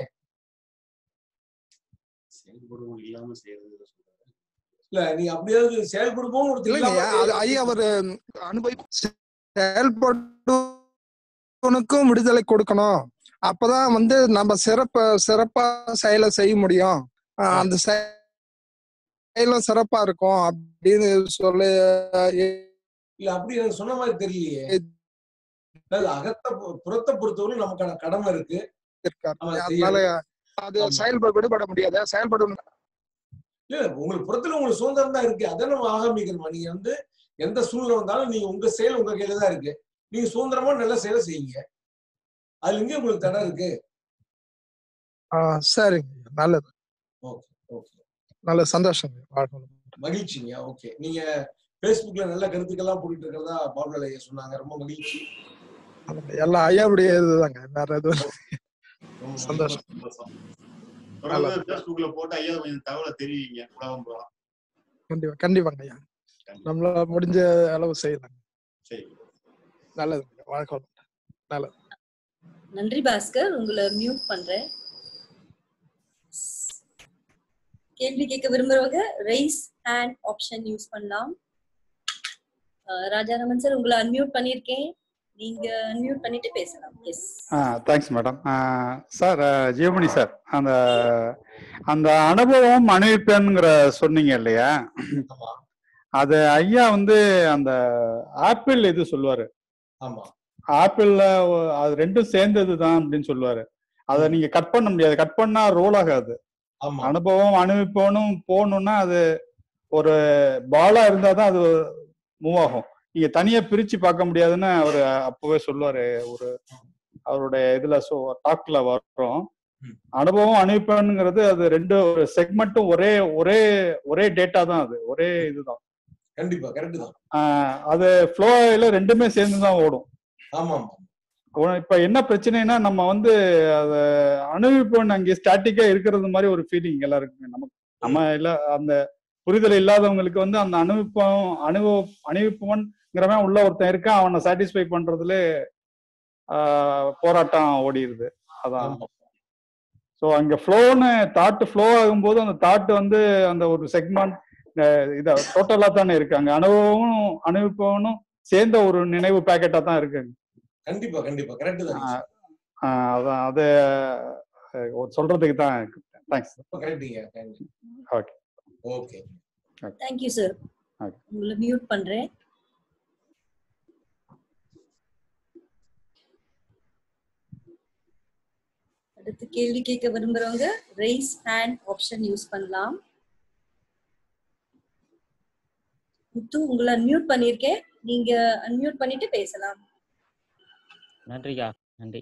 செயல்படுவோம் இல்லாம செய்யறது சொல்றாரு இல்ல நீங்க அப்படியாவது செயல்படுவோம் ஒரு இல்லைங்க ஐயா அது ஐயா அவர் அனுபவி செயல்படுவனுக்கும் விடுதலை கொடுக்கணும் அப்பதான் வந்து நம்ம சிறப்ப சிறப்பா செயலை செய்ய முடியும் ஆஹ் அந்த செயலும் சிறப்பா இருக்கும் அப்படின்னு சொல்லி இல்ல அப்படி எனக்கு சொன்ன மாதிரி தெரியலையே அதாவது அகத்தை பொ- புறத்தை பொறுத்தவரை நமக்கான கடமை இருக்கு இருக்காரு ஆமா, அதனால செய்யணும். அது ஆமா. செயல்பட விடுபட முடியாது செயல்படும் இல்ல உங்களுக்கு புறத்துல உங்களுக்கு சுதந்திரம் தான் இருக்கு அதை நம்ம ஆரம்பிக்கணுமா நீங்க வந்து எந்த சூழ்நிலை வந்தாலும் நீங்க உங்க செயல் உங்க கையில தான் இருக்கு நீங்க சுதந்திரமா நல்ல செயலை செய்யுங்க அதுல எங்க உங்களுக்கு தடை இருக்கு ஆஹ் சரிங்க நல்லது ஓகே ஓகே நல்ல சந்தோஷம் வாழ்க்கை மகிழ்ச்சிங்க ஓகே நீங்க Facebookல நல்ல கருத்துக்கள்லாம் போட்டுட்டு இருக்கிறதா பாபுலால் ஐயா சொன்னாங்க ரொம்ப மகிழ்ச்சி எல்லாம் ஐயாவுடைய இதுதாங்க வேற எதுவும் ரொம்ப சந்தோஷம் சந்தோஷம். தொடர்ந்து Facebookல போட்டு ஐயா கொஞ்சம் தகவலை தெரிவிங்க உலகம் பூரா கண்டிப்பா கண்டிப்பாங்க ஐயா நம்மளால முடிஞ்ச அளவு செய்யலாம் சரி நல்லது வாழ்க்கை நல்லது நன்றி பாஸ்கர் உங்களை மியூட் பண்றேன் கேள்வி கேட்க விரும்புறவங்க ரைஸ் ஹேண்ட் ஆப்ஷன் யூஸ் பண்ணலாம் அஹ் ராஜாராமன் சார் உங்களை அன்மியூட் பண்ணியிருக்கேன் நீங்க அன்மியூட் பண்ணிட்டு பேசலாம் எஸ் ஆ thanks madam sir Jeevamani sir அந்த அந்த அனுபவம் அனுபவிப்பேன்ங்கிற சொன்னீங்க இல்லையா ஆமா அது ஐயா வந்து அந்த ஆப்பிள் இது சொல்லுவாரு ஆமா ஆப்பிள்ல ஒ- அது ரெண்டும் சேர்ந்தது தான் அப்படின்னு சொல்லுவாரு அதை நீங்க கட் பண்ண முடியாது கட் பண்ணா ரோல் ஆகாது ஆமா அனுபவம் அனுபவிப்பவனும் போகணும்னா அது ஒரு பாலா இருந்தா தான் அது மூவ் ஆகும் நீங்க தனியா பிரிச்சு பார்க்க முடியாதுன்னு அவரு அப்பவே சொல்லுவாரு ஒரு அவருடைய இதுல டாக்ல வர்றோம் அனுபவம் அனுபவம்ங்கிறது அது ரெண்டு ஒரு செக்மெண்ட்டும் ஒரே ஒரே ஒரே டேட்டா தான் அது ஒரே இதுதான் கண்டிப்பா கரெக்ட் தான் ஆஹ் அது ஃப்ளோல ரெண்டுமே சேர்ந்து தான் ஓடும் ஆமா ஆமா உன- இப்ப என்ன பிரச்சனைனா நம்ம வந்து அத அனுபவிப்போம் அங்கே ஸ்டாட்டிக்கா இருக்கிறது மாதிரி ஒரு ஃபீலிங் எல்லாருக்குமே நமக்கு நம்ம இல்ல அந்த புரிதல் இல்லாதவங்களுக்கு வந்து அந்த அனுபவம் அனுபவ அனுபவிப்பவன்ங்கிறவன் உள்ள ஒருத்தன் இருக்கான் அவனை சாட்டிஸ்ஃபை பண்றதுல ஆஹ் போராட்டம் ஓடிடுது அதான் ஸோ அங்க ஃப்ளோன்னு தாட் ஃப்ளோ ஆகும்போது அந்த தாட் வந்து அந்த ஒரு செக்மெண்ட் இத டோட்டலா தானே இருக்கு அங்க அனுபவமும் அனுபவிப்பவனும் சேர்ந்த ஒரு நினைவு பேக்கெட்டா தான் இருக்கு கண்டிப்பா கண்டிப்பா கரெக்ட் தான் ஆஹ் ஆஹ் அதான் அது அஹ் ஒரு சொல்றதுக்கு தான் தேங்க்ஸ் ரொம்ப கரெக்டுங்க okay okay thank you sir okay உங்களை மியூட் பண்றேன் அடுத்து கேள்வி கேட்க விரும்புறவங்க ரைஸ் ஹேண்ட் ஆப்ஷன் யூஸ் பண்ணலாம் முத்து உங்களை அன்மியூட் பண்ணியிருக்கேன் நீங்க அன்மியூட் பண்ணிட்டு பேசலாம் நன்றிக்கா நன்றி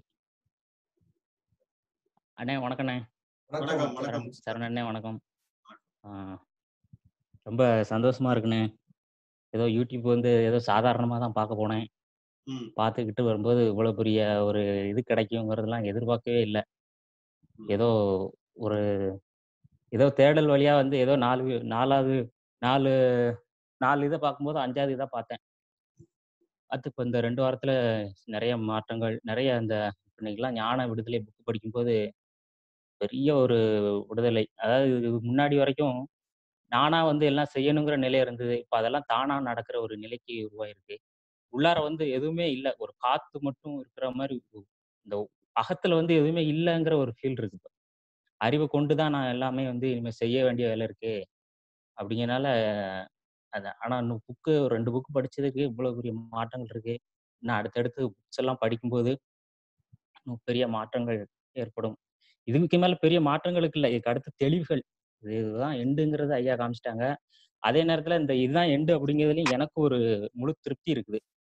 அண்ணே வணக்கண்ணே வணக்கம் வணக்கம் சரண் அண்ணே வணக்கம் ஆ, ரொம்ப சந்தோஷமா இருக்குண்ணே ஏதோ யூடியூப் வந்து ஏதோ சாதாரணமாக தான் பார்க்க போனேன் ம். பார்த்துக்கிட்டு வரும்போது இவ்வளோ பெரிய ஒரு இது கிடைக்குங்கிறதெல்லாம் எதிர்பார்க்கவே இல்லை ஏதோ ஒரு ஏதோ தேடல் வழியா வந்து ஏதோ நாலு வி- நாலாவது நாலு நாலு இதை பார்க்கும்போது அஞ்சாவது இதாக பார்த்தேன் அது இப்போ இந்த ரெண்டு வாரத்துல நிறைய மாற்றங்கள் நிறைய அந்த இன்னைக்கெல்லாம் ஞான விடுதலை புக் படிக்கும்போது பெரிய ஒரு விடுதலை அதாவது இதுக்கு முன்னாடி வரைக்கும் நானா வந்து எல்லாம் செய்யணுங்கிற நிலை இருந்தது இப்போ அதெல்லாம் தானா நடக்கிற ஒரு நிலைக்கு உருவாயிருக்கு உள்ளார வந்து எதுவுமே இல்லை ஒரு காத்து மட்டும் இருக்கிற மாதிரி ஒரு- இந்த அகத்துல வந்து எதுவுமே இல்லைங்கிற ஒரு ஃபீல் இருக்கு இப்போ அறிவை கொண்டு தான் நான் எல்லாமே வந்து இனிமேல் செய்ய வேண்டிய வேலை இருக்கு அப்படிங்கறனால அது ஆனா இன்னும் புக்கு ரெண்டு புக்கு படிச்சதுக்கு இவ்வளவு பெரிய மாற்றங்கள் இருக்கு இன்னும் அடுத்தடுத்து புக்ஸ் எல்லாம் படிக்கும்போது இன்னும் பெரிய மாற்றங்கள் ஏற்படும் இதுக்கு மேல பெரிய மாற்றங்களுக்கு இல்லை இதுக்கு அடுத்த தெளிவுகள் இது இதுதான் எண்டுங்கிறது ஐயா காமிச்சிட்டாங்க அதே நேரத்துல இந்த இதுதான் எண்டு அப்படிங்கிறதுலயும் எனக்கு ஒரு முழு திருப்தி இருக்குது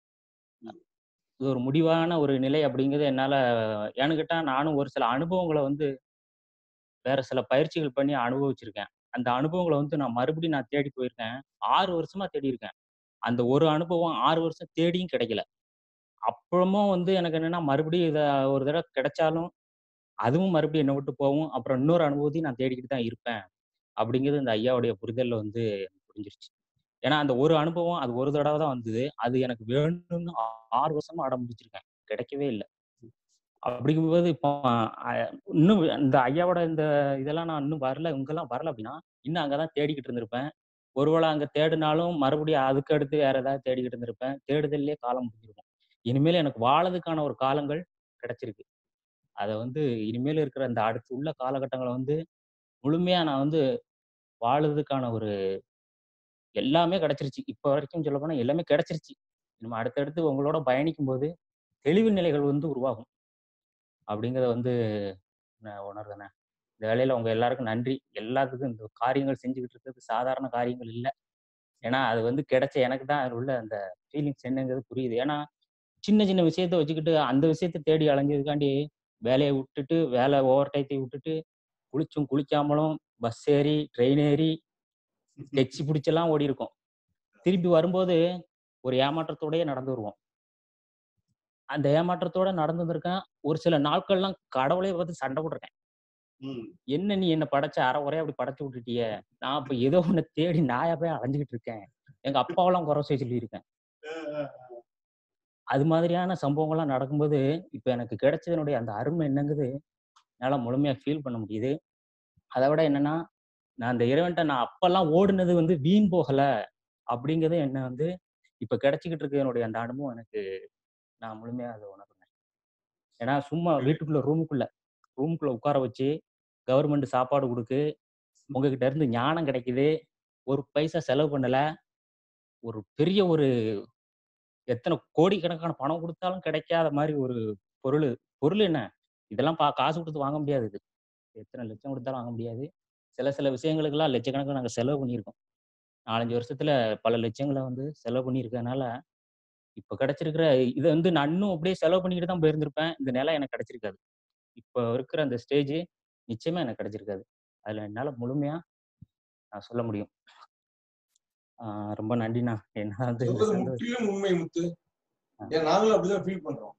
இது ஒரு முடிவான ஒரு நிலை அப்படிங்கிறது என்னால ஏன்னு கேட்டா நானும் ஒரு சில அனுபவங்களை வந்து வேற சில பயிற்சிகள் பண்ணி அனுபவிச்சிருக்கேன் அந்த அனுபவங்களை வந்து நான் மறுபடியும் நான் தேடி போயிருக்கேன் ஆறு வருஷமா தேடி இருக்கேன் அந்த ஒரு அனுபவம் ஆறு வருஷம் தேடியும் கிடைக்கல அப்புறமும் வந்து எனக்கு என்னன்னா மறுபடியும் இதை ஒரு தடவை கிடைச்சாலும் அதுவும் மறுபடியும் என்னை விட்டு போகும் அப்புறம் இன்னொரு அனுபவத்தையும் நான் தேடிக்கிட்டு தான் இருப்பேன் அப்படிங்கிறது இந்த ஐயாவுடைய புரிதல்ல வந்து எனக்கு புரிஞ்சிருச்சு ஏன்னா அந்த ஒரு அனுபவம் அது ஒரு தடவை தான் வந்தது அது எனக்கு வேணும்னு ஆ- ஆறு வருஷமா அடம் பிடிச்சிருக்கேன் கிடைக்கவே இல்லை அப்படிங்கும்போது இப்போ அஹ், இன்னும் இந்த ஐயாவோட இந்த இதெல்லாம் நான் இன்னும் வரல இங்கெல்லாம் வரல அப்படின்னா இன்னும் அங்கதான் தேடிக்கிட்டு இருந்திருப்பேன் ஒருவேளை அங்க தேடினாலும் மறுபடியும் அதுக்கு அடுத்து வேற ஏதாவது தேடிக்கிட்டு இருந்திருப்பேன் தேடுதல்லே காலம் முடிஞ்சிருக்கும் இனிமேல் எனக்கு வாழறதுக்கான ஒரு காலங்கள் கிடைச்சிருக்கு அதை வந்து இனிமேல் இருக்கிற அந்த அடுத்து உள்ள காலகட்டங்களை வந்து முழுமையா நான் வந்து வாழுறதுக்கான ஒரு எல்லாமே கிடைச்சிருச்சு இப்போ வரைக்கும் சொல்ல போனா எல்லாமே கிடைச்சிருச்சு நம்ம அடுத்தடுத்து உங்களோட பயணிக்கும் போது தெளிவு நிலைகள் வந்து உருவாகும் அப்படிங்கிறத வந்து நான் உணர்றேனே இந்த வேலையில உங்க எல்லாருக்கும் நன்றி எல்லாத்துக்கும் இந்த காரியங்கள் செஞ்சுக்கிட்டு இருக்கிறது சாதாரண காரியங்கள் இல்லை ஏன்னா அது வந்து கிடைச்ச எனக்கு தான் அதில் உள்ள அந்த ஃபீலிங்ஸ் என்னங்கிறது புரியுது ஏன்னா சின்ன சின்ன விஷயத்த வச்சுக்கிட்டு அந்த விஷயத்த தேடி அலைஞ்சதுக்காண்டி வேலையை விட்டுட்டு வேலை ஓவர் டைத்தை விட்டுட்டு குளிச்சும் குளிக்காமலும் பஸ் ஏறி ட்ரெயின் ஏறி டெக்ஸி பிடிச்செல்லாம் ஓடி இருக்கோம் திருப்பி வரும்போது ஒரு ஏமாற்றத்தோடயே நடந்து வருவோம் அந்த ஏமாற்றத்தோட நடந்து வந்திருக்கேன் ஒரு சில நாட்கள்லாம் கடவுளே பார்த்து சண்டை போட்டிருக்கேன் ம் என்ன நீ என்ன படைச்ச அரை குறைய அப்படி படைச்சு விட்டுட்டியே நான் இப்ப ஏதோ ஒண்ணு தேடி நாயா போய் அலைஞ்சுக்கிட்டு இருக்கேன் எங்க அப்பாவெல்லாம் குறை சொல்லி சொல்லியிருக்கேன் அது மாதிரியான சம்பவங்கள்லாம் நடக்கும்போது இப்ப எனக்கு கிடைச்சதனுடைய அந்த அருமை என்னங்குது என்னால முழுமையா ஃபீல் பண்ண முடியுது அதை விட என்னன்னா நான் அந்த இறைவன்ட்ட நான் அப்பெல்லாம் ஓடுனது வந்து வீண் போகல அப்படிங்கிறது என்ன வந்து இப்ப கிடைச்சிக்கிட்டு இருக்க என்னுடைய அந்த அனுபவம் எனக்கு நான் முழுமையா அதை உணர்றேன் ஏன்னா சும்மா வீட்டுக்குள்ள ரூமுக்குள்ள ரூமுக்குள்ள உட்கார வச்சு கவர்மெண்ட் சாப்பாடு கொடுக்கு உங்ககிட்ட இருந்து ஞானம் கிடைக்குது ஒரு பைசா செலவு பண்ணல ஒரு பெரிய ஒரு எத்தனை கோடிக்கணக்கான பணம் கொடுத்தாலும் கிடைக்காத மாதிரி ஒரு பொருள் பொருள் என்ன இதெல்லாம் பா காசு கொடுத்து வாங்க முடியாது இது எத்தனை லட்சம் கொடுத்தாலும் வாங்க முடியாது சில சில விஷயங்களுக்கெல்லாம் லட்சக்கணக்கில் நாங்கள் செலவு பண்ணியிருக்கோம் நாலஞ்சு வருஷத்துல பல லட்சங்களை வந்து செலவு பண்ணியிருக்கறனால இப்போ கிடைச்சிருக்கிற இதை வந்து நான் இன்னும் அப்படியே செலவு பண்ணிக்கிட்டு தான் போயிருந்திருப்பேன் இந்த நிலம் எனக்கு கிடைச்சிருக்காது இப்போ இருக்கிற அந்த ஸ்டேஜ் நிச்சயமா எனக்கு கிடைச்சிருக்காது அதுல என்னால முழுமையா நான் சொல்ல முடியும் ஆஹ் ரொம்ப நன்றிண்ணா என்ன வந்து சொல்றது சந்தோஷம் முற்றிலும் உண்மை முத்து ஏன் நாங்களும் அப்படிதான் ஃபீல் பண்றோம்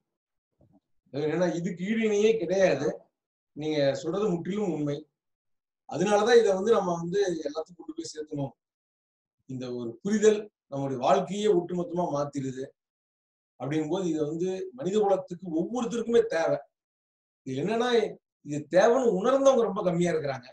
ஏன்னா இதுக்கு ஈடு இணையே கிடையாது நீங்க சொல்றது முற்றிலும் உண்மை அதனாலதான் இதை வந்து நம்ம வந்து எல்லாத்துக்கும் கொண்டு போய் சேர்க்கணும் இந்த ஒரு புரிதல் நம்மளுடைய வாழ்க்கையே ஒட்டுமொத்தமா மாத்திடுது அப்படிங்கும்போது இதை வந்து மனித குலத்துக்கு ஒவ்வொருத்தருக்குமே தேவை இது என்னன்னா இது தேவைன்னு உணர்ந்தவங்க ரொம்ப கம்மியா இருக்கிறாங்க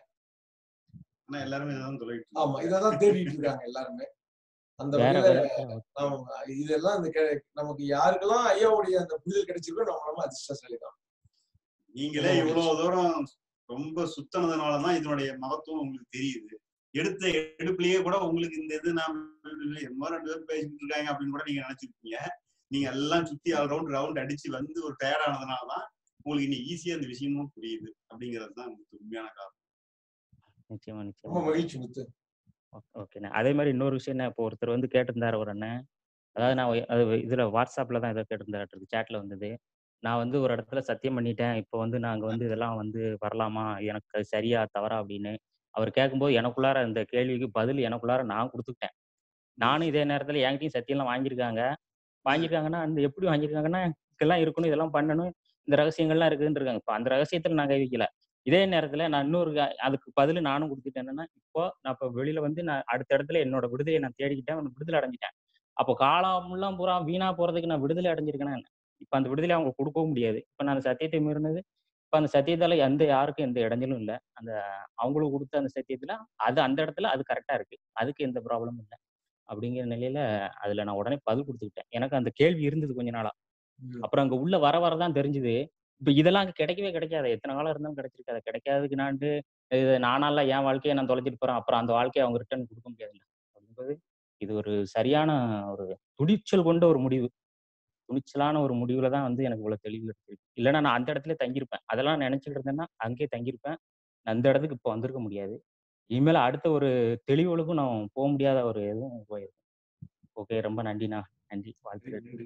ஆனா எல்லாருமே இதான் சொல்லிட்டு ஆமா இததான் தேடிட்டு இருக்காங்க எல்லாருமே அந்த வேற வகையில விதத்துல ஆமா, இதெல்லாம் இந்த கெ- நமக்கு யாருக்கெல்லாம் ஐயாவுடைய அந்த புரிதல் கிடைச்சிருக்கோ நம்ம நம்ம அதிர்ஷ்டசாலி தான் நீங்களே இவ்வளவு தூரம் ரொம்ப சுத்தனதுனாலதான் இதனுடைய மகத்துவம் உங்களுக்கு தெரியுது எடுத்த எடுப்புலயே கூட உங்களுக்கு இந்த இது நான் என்னமோ ரெண்டு பேரும் பேசிட்டு இருக்காங்க அப்படின்னு கூட நீங்க நினைச்சிருப்பீங்க நீங்க எல்லாம் சுத்தி ரவுண்ட் ரவுண்ட் அடிச்சு வந்து ஒரு டயர்ட் ஆனதுனாலதான் உங்களுக்கு இன்னைக்கு ஈஸியா இந்த விஷயமும் புரியுது அப்படிங்கிறது தான் உங்களுக்கு உண்மையான காரணம் நிச்சயமா ரொம்ப நிச்சயமா மகிழ்ச்சி முத்து ஓகேண்ணே அதே மாதிரி இன்னொரு விஷயம் என்ன இப்போ ஒருத்தர் வந்து கேட்டிருந்தாரு ஒரு அண்ணன் அதாவது நான் ஒ- அது இதுல வாட்ஸ்அப்ல தான் ஏதோ கேட்டிருந்தாரு சேட்ல வந்தது நான் வந்து ஒரு இடத்துல சத்தியம் பண்ணிட்டேன் இப்போ வந்து நாங்க வந்து இதெல்லாம் வந்து வரலாமா எனக்கு அது சரியா தவறா அப்படின்னு அவர் கேட்கும்போது எனக்குள்ளார இந்த கேள்விக்கு பதில் எனக்குள்ளார நான் கொடுத்துக்கிட்டேன் நானும் இதே நேரத்துல என்கிட்டயும் சத்தியம்லாம் வாங்கியிருக்காங்க வாங்கியிருக்காங்கன்னா அந்த எப்படி வாங்கியிருக்காங்கன்னா இதெல்லாம் இருக்கணும் இதெல்லாம் பண்ணணும் இந்த ரகசியங்கள்லாம் இருக்குன்னு இருக்காங்க இப்போ அந்த ரகசியத்துல நான் கை வைக்கல இதே நேரத்துல நான் இன்னொரு க- அதுக்கு பதில் நானும் கொடுத்துட்டேன் என்னன்னா இப்போ நான் இப்போ வெளியில வந்து நான் அடுத்த இடத்துல என்னோட விடுதலையை நான் தேடிக்கிட்டேன் அந்த விடுதலை அடைஞ்சிட்டேன் அப்போ காலம்லாம் பூரா வீணா போறதுக்கு நான் விடுதலை அடைஞ்சிருக்கேன்னா என்ன இப்போ அந்த விடுதலை அவங்க கொடுக்கவும் முடியாது இப்போ நான் அந்த சத்தியத்தை மீறினது இப்போ அந்த சத்தியத்தால எந்த யாருக்கும் எந்த இடைஞ்சலும் இல்லை அந்த அவங்களுக்கு கொடுத்த அந்த சத்தியத்துல அது அந்த இடத்துல அது கரெக்டா இருக்கு அதுக்கு எந்த ப்ராப்ளமும் இல்லை அப்படிங்கிற நிலையில அதுல நான் உடனே பதில் கொடுத்துக்கிட்டேன் எனக்கு அந்த கேள்வி இருந்தது கொஞ்ச நாளா அப்புறம் அங்க உள்ள வர வரதான் தெரிஞ்சுது இப்ப இதெல்லாம் அங்க கிடைக்கவே கிடைக்காது எத்தனை காலம் இருந்தாலும் கிடைச்சிருக்காது கிடைக்காததுக்கு நான்ட்டு இது நானால என் வாழ்க்கையை நான் தொலைச்சிட்டு போறேன் அப்புறம் அந்த வாழ்க்கையை அவங்க ரிட்டர்ன் கொடுக்க முடியாதுல்ல அப்படிங்கும்போது இது ஒரு சரியான ஒரு துணிச்சல் கொண்ட ஒரு முடிவு துணிச்சலான ஒரு முடிவுல தான் வந்து எனக்கு இவ்வளவு தெளிவு கிடைச்சிருக்கு இல்லைன்னா நான் அந்த இடத்துல தங்கியிருப்பேன் அதெல்லாம் நினைச்சிட்டு இருந்தேன்னா அங்கேயே தங்கியிருப்பேன் நான் அந்த இடத்துக்கு இப்போ வந்திருக்க முடியாது இனிமேல் அடுத்த ஒரு தெளிவுகளுக்கும் நான் போக முடியாத ஒரு இதுவும் போயிருக்கேன் ஓகே ரொம்ப நன்றிண்ணா நன்றி வாழ்த்துக்கள் நன்றி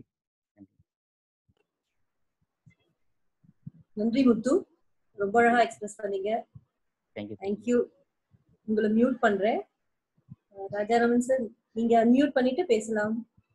நன்றி முத்து ரொம்ப அழகா எக்ஸ்பிரஸ் பண்ணீங்க தேங்க்யூ தேங்க்யூ உங்களை மியூட் பண்றேன் அஹ் ராஜாராமன் சார் நீங்க மியூட் பண்ணிட்டு பேசலாம்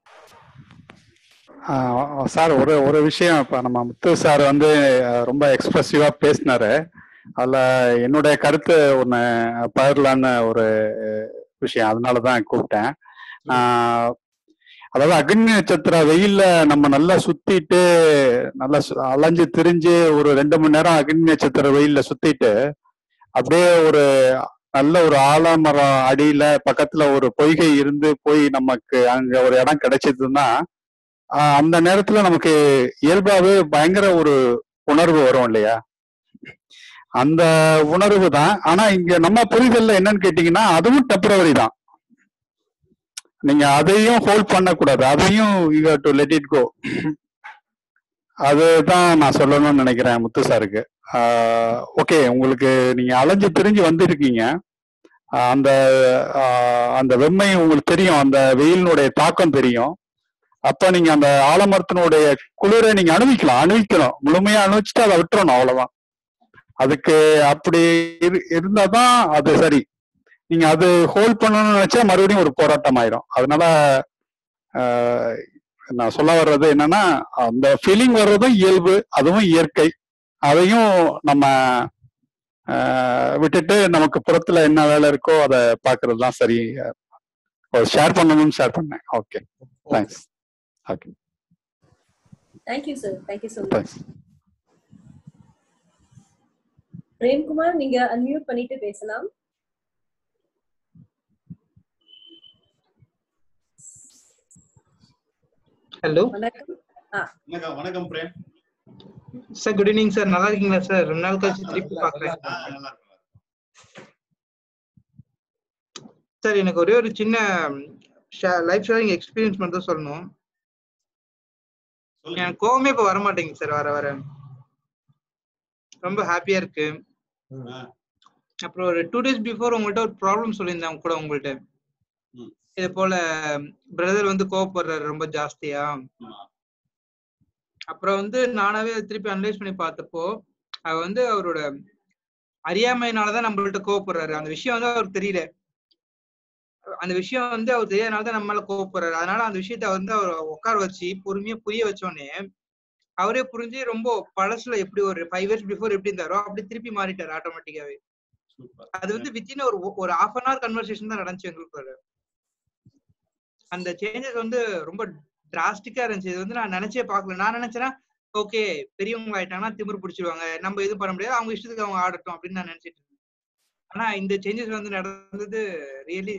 ஆஹ் சார் ஒரு ஒரு விஷயம் இப்ப நம்ம முத்து சார் வந்து அஹ், ரொம்ப எக்ஸ்பிரசிவா பேசினாரு அதுல என்னுடைய கருத்து ஒண்ணு பகிரலான்னு ஒரு அஹ், விஷயம் அதனாலதான் கூப்பிட்டேன் ஆஹ், அதாவது அக்னி நட்சத்திர வெயில்ல நம்ம நல்லா சுத்திட்டு நல்லா சு- அலைஞ்சு திரிஞ்சு ஒரு ரெண்டு மணி நேரம் அக்னி நட்சத்திர வெயில்ல சுத்திட்டு அப்படியே ஒரு நல்ல ஒரு ஆலமரம் அடியில பக்கத்துல ஒரு பொய்கை இருந்து போய் நமக்கு அங்க ஒரு இடம் கிடைச்சதுன்னா ஆஹ் அந்த நேரத்துல நமக்கு இயல்பாவே பயங்கர ஒரு உணர்வு வரும் இல்லையா அந்த உணர்வு தான் ஆனா இங்க நம்ம புரிதல்ல என்னன்னு கேட்டீங்கன்னா அதுவும் டெம்பரவரி தான் நீங்க அதையும் ஹோல்ட் பண்ணக்கூடாது அதையும் you to let it go அதுதான் நான் சொல்லணும்னு நினைக்கிறேன் முத்து சாருக்கு ஓகே உங்களுக்கு நீங்க அலைஞ்சு திரிஞ்சு வந்திருக்கீங்க ஆஹ் அந்த ஆஹ் அந்த வெம்மை உங்களுக்கு தெரியும் அந்த வெயிலினுடைய தாக்கம் தெரியும் அப்ப நீங்க அந்த ஆலமரத்தினுடைய குளிரை நீங்க அனுபவிக்கலாம் அனுபவிக்கணும் முழுமையா அனுபவிச்சுட்டு அதை விட்டுறணும் அவ்வளவுதான் அதுக்கு அப்படி இரு- இருந்தாதான் அது சரி நீங்க அது ஹோல்ட் பண்ணணும்னு நினைச்சா மறுபடியும் ஒரு போராட்டம் ஆயிரும் அதனால ஆஹ் நான் சொல்ல வர்றது என்னன்னா அந்த ஃபீலிங் வர்றதும் இயல்பு அதுவும் இயற்கை அதையும் நம்ம ஆஹ் விட்டுட்டு நமக்கு புறத்துல என்ன வேலை இருக்கோ அதை பாக்குறது தான் சரி ஷேர் பண்ணணும்னு ஷேர் பண்ணேன் okay thanks okay thank you sir thank you so much thanks Premkumar நீங்க அன்மியூட் பண்ணிட்டு பேசலாம் ஹலோ வணக்கம் ஆ வணக்கம் வணக்கம் Prem sir good evening sir நல்லா இருக்கீங்களா சார் ரொம்ப நாள் கழிச்சு திருப்பி பாக்குறேன் ஆ, நல்லா இருக்கும் சார் எனக்கு ஒரே ஒரு சின்ன லைஃப் ஷேரிங் எக்ஸ்பீரியன்ஸ் மட்டும் தான் சொல்லணும் சொல்லுங்க எனக்கு கோவமே இப்ப வர மாட்டேங்குது சார் வர வர ரொம்ப ஹாப்பியா இருக்கு ஆ, அப்புறம் ஒரு டூ டேஸ் பிஃபோர் உங்கள்கிட்ட ஒரு ப்ராப்ளம் சொல்லியிருந்தேன் கூட உங்கள்கிட்ட ம். இது போல பிரதர் வந்து கோவப்படுறாரு ரொம்ப ஜாஸ்தியா ஆமா. அப்புறம் வந்து நானாவே அதை திருப்பி அனலைஸ் பண்ணி பார்த்தப்போ அவர் வந்து அவரோட அறியாமையினாலதான் நம்மள்ட்ட கோவப்படுறாரு அந்த விஷயம் வந்து அவருக்கு தெரியல அந்த விஷயம் வந்து அவர் தெரியாதனால நம்ம மேல கோவப்படுறாரு அதனால அந்த விஷயத்த வந்து அவர் உட்கார வச்சு பொறுமையா புரிய வச்சோடனே அவரே புரிஞ்சு ரொம்ப பழசுல எப்படி ஒரு ஃபைவ் இயர்ஸ் பிஃபோர் எப்படி இருந்தாரோ அப்படி திருப்பி மாறிட்டாரு ஆட்டோமேட்டிக்காவே சூப்பர் அது வந்து வித்தின் ஒரு ஒரு ஹாஃப் அன் ஹவர் கன்வர்சேஷன் தான் நடந்துச்சு எங்களுக்கு அந்த சேஞ்சஸ் வந்து ரொம்ப டிராஸ்டிக்கா இருந்துச்சு இது வந்து நான் நினைச்சே பார்க்கல நான் நினைச்சேன்னா ஓகே பெரியவங்க ஆயிட்டாங்கன்னா திமிரு பிடிச்சிருவாங்க நம்ம எதுவும் பண்ண முடியாது அவங்க இஷ்டத்துக்கு அவங்க ஆடட்டும் அப்படின்னு நான் நினைச்சிட்டு இருந்தேன் ஆனா இந்த சேஞ்சஸ் வந்து நடந்தது ரியலி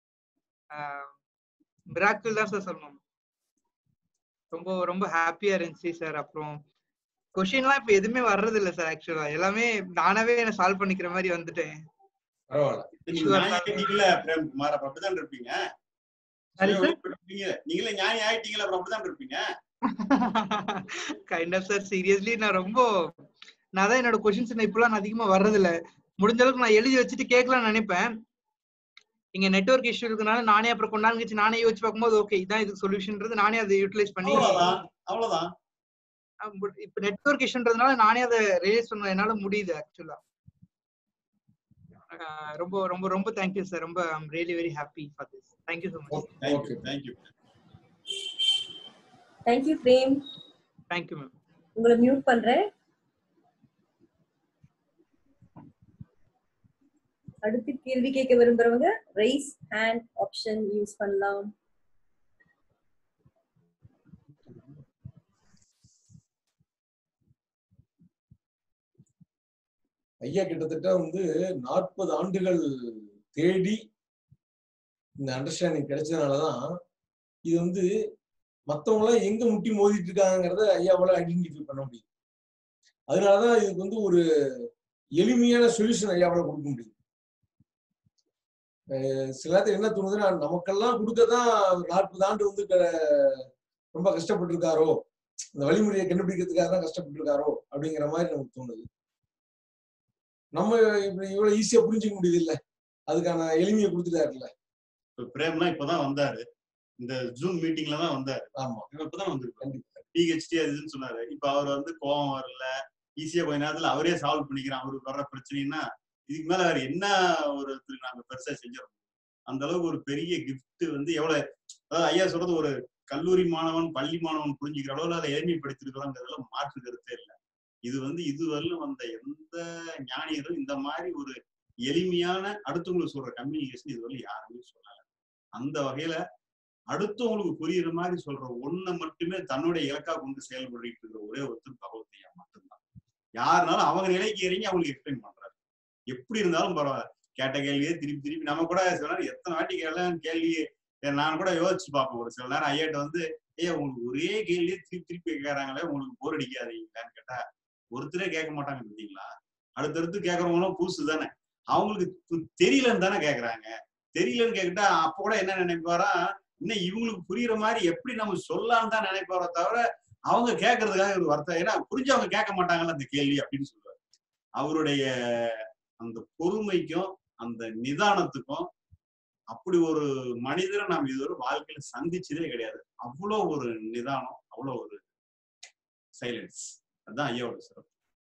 மிராக்கிள் தான் சார் சொல்லணும் ரொம்ப ரொம்ப ஹாப்பியா இருந்துச்சு சார் அப்புறம் கொஷின்லாம் இப்ப எதுவுமே வர்றது இல்ல சார் ஆக்சுவலா எல்லாமே நானாவே என்ன சால்வ் பண்ணிக்கிற மாதிரி வந்துட்டேன் பரவாயில்ல நீங்க ஞானி ஆயிட்டீங்கல்ல பிரேம் குமார் அப்புறம் அப்படிதான் இருப்பீங்க சரி சுய சார் ஒளிபரப்பீங்க. நீங்களே ஞானி ஆயிட்டீங்களா அப்புறம் அப்படிதான் இருப்பீங்க கைண்ட் ஆஃப் சார் சீரியஸ்லி நான் ரொம்ப நான் தான் என்னோட கொஷின்ஸ் இப்பெல்லாம் நான் அதிகமா வர்றதில்ல முடிஞ்ச அளவுக்கு நான் எழுதி வச்சுட்டு கேட்கலாம்னு நினைப்பேன் இங்க நெட்வொர்க் இஷ்யூ இருக்கனால நானே அப்புறம் கொண்டாந்து கழிச்சு நானே யோசிச்சு பார்க்கும்போது ஓகே இதான் இதுக்கு சொல்யூஷன்ன்றது நானே அதை யூட்டிலைஸ் பண்ணி அவ்வளவுதான் அவ்வளவுதான் அஹ் but இப்ப நெட்வொர்க் இஷ்யூன்றதுனால நானே அதை ரிலீஸ் பண்ண என்னால முடியுது ஆக்சுவலா ரொம்ப ரொம்ப ரொம்ப தேங்க்யூ சார் ரொம்ப I'm really very happy for this thank you so much thank you thank you thank you Prem thank you ma'am உங்களை மியூட் பண்றேன் அடுத்து கேள்வி கேட்க விரும்புறவங்க ரைஸ் ஹேண்ட் ஆப்ஷன் யூஸ் பண்ணலாம் ஐயா கிட்டத்தட்ட வந்து நாற்பது ஆண்டுகள் தேடி இந்த அண்டர்ஸ்டாண்டிங் கிடைச்சதுனாலதான் இது வந்து மத்தவங்க எல்லாம் எங்க முட்டி மோதிட்டு இருக்காங்கிறத ஐயாவால ஐடென்டிஃபை பண்ண முடியும் அதனாலதான் இதுக்கு வந்து ஒரு எளிமையான சொல்யூஷன் ஐயாவால கொடுக்க முடியும் அஹ் சில நேரத்துல என்ன தோணுதுன்னா நமக்கெல்லாம் கொடுக்கதான் நாற்பது ஆண்டு வந்து க- ரொம்ப கஷ்டப்பட்டு இருக்காரோ இந்த வழிமுறையை கண்டுபிடிக்கிறதுக்காக தான் கஷ்டப்பட்டு இருக்காரோ அப்படிங்கிற மாதிரி நமக்கு தோணுது நம்ம இப்படி இவ்வளவு ஈஸியா புரிஞ்சுக்க முடியுது இல்ல அதுக்கான எளிமையை கொடுத்துட்டாருல்ல இப்ப பிரேம்லாம் இப்பதான் வந்தாரு இந்த ஜூம் மீட்டிங்ல தான் வந்தாரு ஆமா இவன் இப்பதான் வந்திருக்காரு கண்டிப்பா பிஹெச்டி அது இதுன்னு சொன்னாரு இப்ப அவர் வந்து கோவம் வரல ஈஸியா கொஞ்ச நேரத்துல அவரே சால்வ் பண்ணிக்கிறான் அவருக்கு வர்ற பிரச்சனைன்னா இதுக்கு மேல வேற என்ன ஒரு இதுக்கு நாங்க பெருசா செஞ்சிடறோம் அந்த அளவுக்கு ஒரு பெரிய gift வந்து எவ்வளவு அதாவது ஐயா சொல்றது ஒரு கல்லூரி மாணவன் பள்ளி மாணவன் புரிஞ்சுக்கிற அளவுல அதை எளிமைப்படுத்திருக்கிறோங்கிறதுல மாற்று கருத்தே இல்லை இது வந்து இதுவரையிலும் வந்த எந்த ஞானியரும் இந்த மாதிரி ஒரு எளிமையான அடுத்தவங்களுக்கு சொல்ற கம்யூனிகேஷன் இதுவரையிலும் யாருமே சொல்லல அந்த வகையில அடுத்தவங்களுக்கு புரியுற மாதிரி சொல்ற ஒண்ணை மட்டுமே தன்னுடைய இலக்கா கொண்டு செயல்படுத்திட்டு இருக்கிற ஒரே ஒருத்தர் பகவத் ஐயா மட்டும்தான் யாருனாலும் அவங்க நிலைக்கு இறங்கி அவங்களுக்கு எக்ஸ்பிளைன் பண்றாரு எப்படி இருந்தாலும் பரவாயில்ல கேட்ட கேள்வியே திருப்பி திருப்பி நம்ம கூட சில நேரம் எத்தனை வாட்டி கேட்கலாம் கேள்வி நான் கூட யோசிச்சு பார்ப்பேன் ஒரு சில நேரம் ஐயாட்ட வந்து ஏய் உங்களுக்கு ஒரே கேள்வியே திருப்பி திருப்பி கேட்கறாங்களே உங்களுக்கு போர் அடிக்காதீங்களான்னு கேட்டா ஒருத்தரே கேட்க மாட்டாங்க பார்த்தீங்களா அடுத்தடுத்து கேட்கறவங்களும் புதுசு தானே அவங்களுக்கு து- தெரியலன்னு தானே கேக்குறாங்க தெரியலன்னு கேட்டா அப்ப கூட என்ன நினைப்பாரா இன்னும் இவங்களுக்கு புரியுற மாதிரி எப்படி நம்ம சொல்லலாம்னு தான் நினைப்பாரோ தவிர அவங்க கேட்கறதுக்காக ஒரு வருத்தம் ஏன்னா புரிஞ்சவங்க கேட்க மாட்டாங்கல்ல அந்த கேள்வி அப்படின்னு சொல்லுவாரு அவருடைய அந்த பொறுமைக்கும் அந்த நிதானத்துக்கும் அப்படி ஒரு மனிதரை நாம் இதுவரை வாழ்க்கையில சந்திச்சதே கிடையாது அவ்வளோ ஒரு நிதானம் அவ்வளோ ஒரு சைலன்ஸ் அதுதான் ஐயாவோட சிறப்பு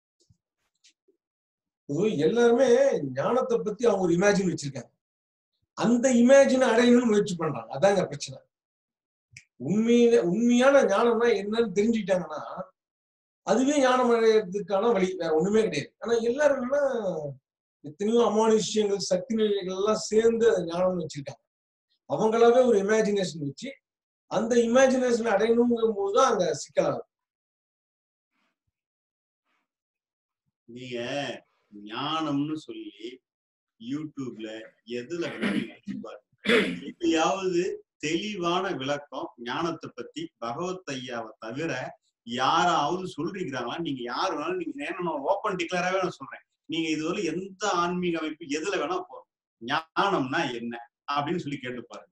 பொதுவா எல்லாருமே ஞானத்தை பத்தி அவங்க ஒரு இமேஜின் வச்சிருக்காங்க அந்த இமேஜினை அடையணும்னு முயற்சி பண்றாங்க அதாங்க பிரச்சனை உண்மையில உண்மையான ஞானம்னா என்னன்னு தெரிஞ்சுக்கிட்டாங்கன்னா அதுவே ஞானம் அடையிறதுக்கான வழி வேற ஒண்ணுமே கிடையாது ஆனா எல்லாரும் என்னன்னா எத்தனையோ அமானுஷ்யங்கள் சக்தி நிலைகள் எல்லாம் சேர்ந்து அதை ஞானம்னு வச்சிருக்காங்க அவங்களாவே ஒரு இமேஜினேஷன் வச்சு அந்த இமேஜினேஷன் அடையணுங்கும் போதுதான் அங்க சிக்கலாகும் நீங்க ஞானம்னு சொல்லி யூடியூப்ல எதுல வேணாலும் நீங்க அடிச்சு பாருங்க எப்பயாவது தெளிவான விளக்கம் ஞானத்தை பத்தி பகவத் ஐயாவை தவிர யாராவது சொல்றீங்கிறாங்களா நீங்க யாரு வேணாலும் நீங்க ஏன்னா நான் ஓப்பன் டிக்ளராவே நான் சொல்றேன் நீங்க இதுவரை எந்த ஆன்மீக அமைப்பு எதுல வேணா போறோம் ஞானம்னா என்ன அப்படின்னு சொல்லி கேட்டு பாருங்க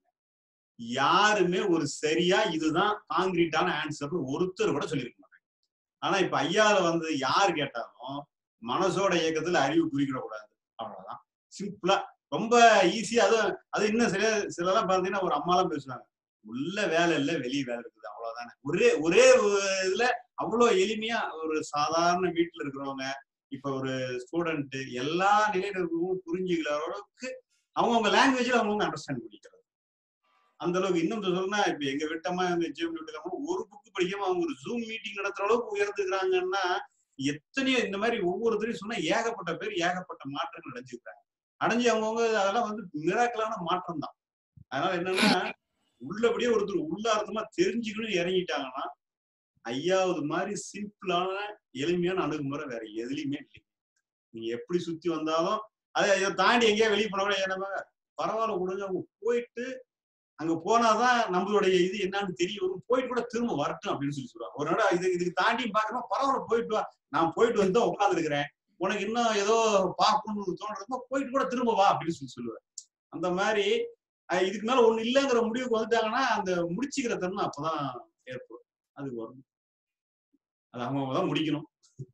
யாருமே ஒரு சரியா இதுதான் காங்கிரீட்டான ஆன்சர் ஒருத்தர் கூட சொல்லியிருக்க மாட்டாங்க ஆனா இப்ப ஐயால வந்து யார் கேட்டாலும் மனசோட இயக்கத்துல அறிவு குறிக்கிட கூடாது அவ்வளவுதான் சிம்பிளா ரொம்ப ஈஸியா அது அது இன்னும் சில சிலலாம் பாத்தீங்கன்னா ஒரு அம்மாலாம் பேசுவாங்க உள்ள வேலை இல்ல வெளிய வேலை இருக்குது அவ்வளவுதானே ஒரே ஒரே ஒரு இதுல அவ்வளவு எளிமையா ஒரு சாதாரண வீட்டுல இருக்கிறவங்க இப்ப ஒரு ஸ்டூடெண்ட் எல்லா நிலையில இருக்கவும் புரிஞ்சுக்கிற அளவுக்கு அவங்கவுங்க லாங்குவேஜ்ல அவங்கவுங்க அண்டர்ஸ்டாண்ட் பண்ணிக்கிறது அந்த அளவுக்கு இன்னும் சொல்லணும்னா இப்ப எங்க விட்டமா எங்க ஜிஎம் விட்டுக்காம ஒரு புக்கு படிக்காம அவங்க ஒரு ஜூம் மீட்டிங் நடத்துற அளவுக்கு உயர்ந்துக்கிறாங்கன்னா எத்தனையோ இந்த மாதிரி ஒவ்வொருத்தரையும் சொன்னா ஏகப்பட்ட பேர் ஏகப்பட்ட மாற்றங்கள் அடைஞ்சுக்கிறாங்க அடைஞ்சு அவங்கவுங்க அதெல்லாம் வந்து மிராக்கலான மாற்றம் தான் அதனால என்னன்னா உள்ளபடியே ஒருத்தர் உள்ளார்த்தமா தெரிஞ்சுக்கணும்னு இறங்கிட்டாங்கன்னா ஐயாவது மாதிரி சிம்பிளான எளிமையான அணுகுமுறை வேற எதுலையுமே இல்லை நீங்க எப்படி சுத்தி வந்தாலும் அதை இதை தாண்டி எங்கேயா வெளியே போனா கூட ஏன்னா பரவாயில்ல கொடுங்க அவங்க போயிட்டு அங்க போனாதான் நம்மளுடைய இது என்னன்னு தெரிய வரும் போயிட்டு கூட திரும்ப வரட்டும் அப்படின்னு சொல்லி சொல்லுவாங்க ஒரு நாள் இது இதுக்கு தாண்டி பாக்குறோம் பரவாயில்ல போயிட்டு வா நான் போயிட்டு வந்து தான் உட்காந்துருக்கிறேன் உனக்கு இன்னும் ஏதோ பார்க்கணும்னு தோன்றதுன்னா போயிட்டு கூட திரும்ப வா அப்படின்னு சொல்லி சொல்லுவேன் அந்த மாதிரி அஹ் இதுக்கு மேல ஒண்ணு இல்லைங்கிற முடிவுக்கு வந்துட்டாங்கன்னா அந்த முடிச்சுக்கிற தருணம் அப்பதான் ஏற்படும் அதுக்கு வரும் அது அவங்க தான் முடிக்கணும்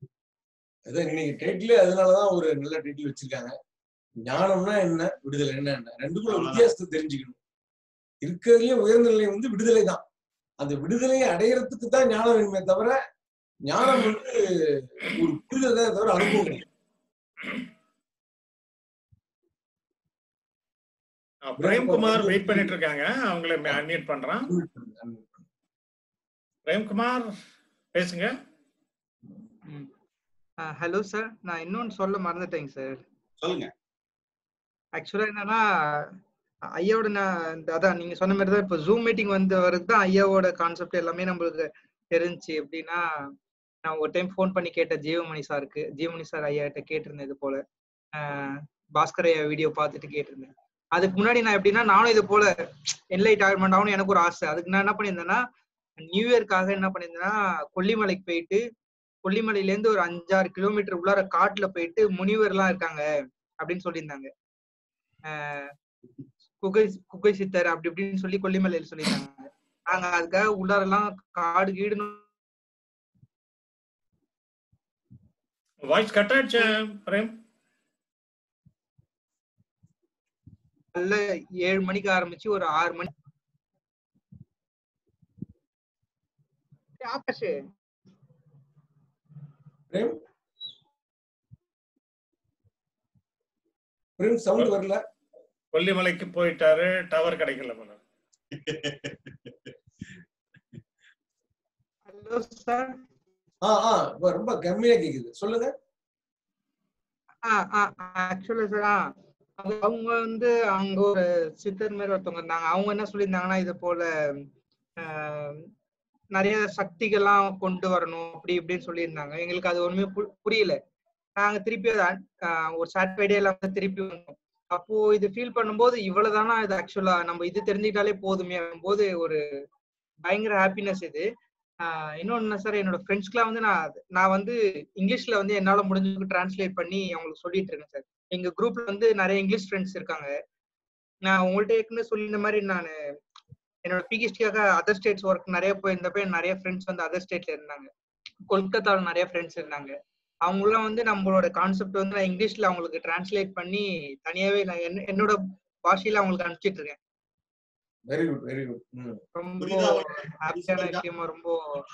அதான் இன்னைக்கு டைட்டில் அதனாலதான் ஒரு நல்ல டைட்டில் வச்சிருக்காங்க ஞானம்னா என்ன விடுதலை என்ன என்ன ரெண்டுக்குள்ள வித்தியாசத்தை தெரிஞ்சுக்கணும் இருக்கிறதுலயே உயர்ந்த நிலை வந்து விடுதலை தான் அந்த விடுதலையை அடையறதுக்கு தான் ஞானம் வேணுமே தவிர ஞானம் வந்து ஒரு புரிதல் தான் தவிர அனுபவம் கிடையாது அஹ் பிரேம்குமார் வெயிட் பண்ணிட்டு இருக்காங்க அவங்கள அன்மியூட் பண்றான் பிரேம்குமார் பேசுங்க ஹலோ சார் நான் இன்னொன்னு சொல்ல மறந்துட்டேங்க சார் சொல்லுங்க ஆக்சுவலா என்னன்னா ஐயாவோட நான் இந்த அதான் நீங்க சொன்ன மாதிரி தான் இப்போ ஜூம் மீட்டிங் வந்த வரைக்கும் தான் ஐயாவோட கான்செப்ட் எல்லாமே நம்மளுக்கு தெரிஞ்சுச்சு எப்படின்னா நான் ஒரு டைம் ஃபோன் பண்ணி கேட்டேன் ஜீவமணி சாருக்கு ஜீவமணி சார் ஐயா கிட்ட கேட்டிருந்தேன் இது போல ஆஹ் பாஸ்கர் ஐயா வீடியோ பார்த்துட்டு கேட்டிருந்தேன் அதுக்கு முன்னாடி நான் எப்படின்னா நானும் இது போல என்லைட் ஆகமெண்ட் ஆகணும் எனக்கு ஒரு ஆசை அதுக்கு நான் என்ன பண்ணியிருந்தேன்னா நியூ இயர்க்காக என்ன பண்ணியிருந்தேன்னா கொல்லிமலைக்கு போயிட்டு கொல்லிமலையில இருந்து ஒரு அஞ்சாறு கிலோமீட்டர் உள்ளார காட்டுல போயிட்டு முனிவர்லாம் இருக்காங்க அப்படின்னு சொல்லியிருந்தாங்க ஆஹ் குகை குகை சித்தர் அப்படி இப்படின்னு சொல்லி கொல்லிமலையில சொல்லியிருந்தாங்க நாங்க அதுக்காக உள்ளாரெல்லாம் காடு கீடுன்னு வாய்ஸ் கட் ஆயிடுச்சு பிரேம் காலைல ஏழு மணிக்கு ஆரம்பிச்சு ஒரு ஆறு மணி ஏய், ஆகாஷ் பிரேம் பிரேம் சவுண்ட் வரல கொல்லிமலைக்கு போயிட்டாரு டவர் கிடைக்கல போல ஹலோ சார் ஆ ஆ இப்ப ரொம்ப கம்மியா கேக்குது சொல்லுங்க ஆக்சுவலா சார் அவங்க வந்து அங்க ஒரு சித்தர் மாதிரி ஒருத்தவங்க இருந்தாங்க அவங்க என்ன சொல்லியிருந்தாங்கன்னா இது போல ஆஹ், நிறைய சக்திகள்லாம் கொண்டு வரணும் அப்படி இப்படின்னு சொல்லியிருந்தாங்க எங்களுக்கு அது ஒண்ணுமே பு- புரியல நாங்க திருப்பி அதை ஆஹ், ஒரு சாட்டர்டே எல்லாம் வந்து திருப்பி வந்தோம் அப்போ இது ஃபீல் பண்ணும்போது இவ்வளவுதானா இது ஆக்சுவலா நம்ம இது தெரிஞ்சுக்கிட்டாலே போதுமே போது ஒரு பயங்கர ஹாப்பினஸ் இது ஆஹ் இன்னொன்னு சார் என்னோட ஃப்ரெண்ட்ஸ்க்குலாம் வந்து நான் நான் வந்து இங்கிலீஷ்ல வந்து என்னால முடிஞ்சதுக்கு டிரான்ஸ்லேட் பண்ணி அவங்களுக்கு சொல்லிட்டு இருக்கேன் சார் எங்க குரூப்ல வந்து நிறைய இங்கிலீஷ் ஃப்ரெண்ட்ஸ் இருக்காங்க நான் உங்கள்ட்ட ஏற்கனவே சொல்லியிருந்த மாதிரி நான் என்னோட பிஹெச்டிக்காக அதர் ஸ்டேட்ஸ் ஒர்க் நிறைய போயிருந்தப்ப எனக்கு நிறைய ஃப்ரெண்ட்ஸ் வந்து அதர் ஸ்டேட்ல இருந்தாங்க கொல்கத்தாவில் நிறைய ஃப்ரெண்ட்ஸ் இருந்தாங்க அவங்களாம் வந்து நம்மளோட கான்செப்ட் வந்து நான் இங்கிலீஷ்ல அவங்களுக்கு டிரான்ஸ்லேட் பண்ணி தனியாவே நான் என்ன- என்னோட பாஷையில அவங்களுக்கு அனுப்பிச்சிட்டு இருக்கேன் வெரி குட் வெரி குட் ம் ரொம்ப புரியுதா உங்களுக்கு? ஹாப்பியான புரியுதா? விஷயமா ரொம்ப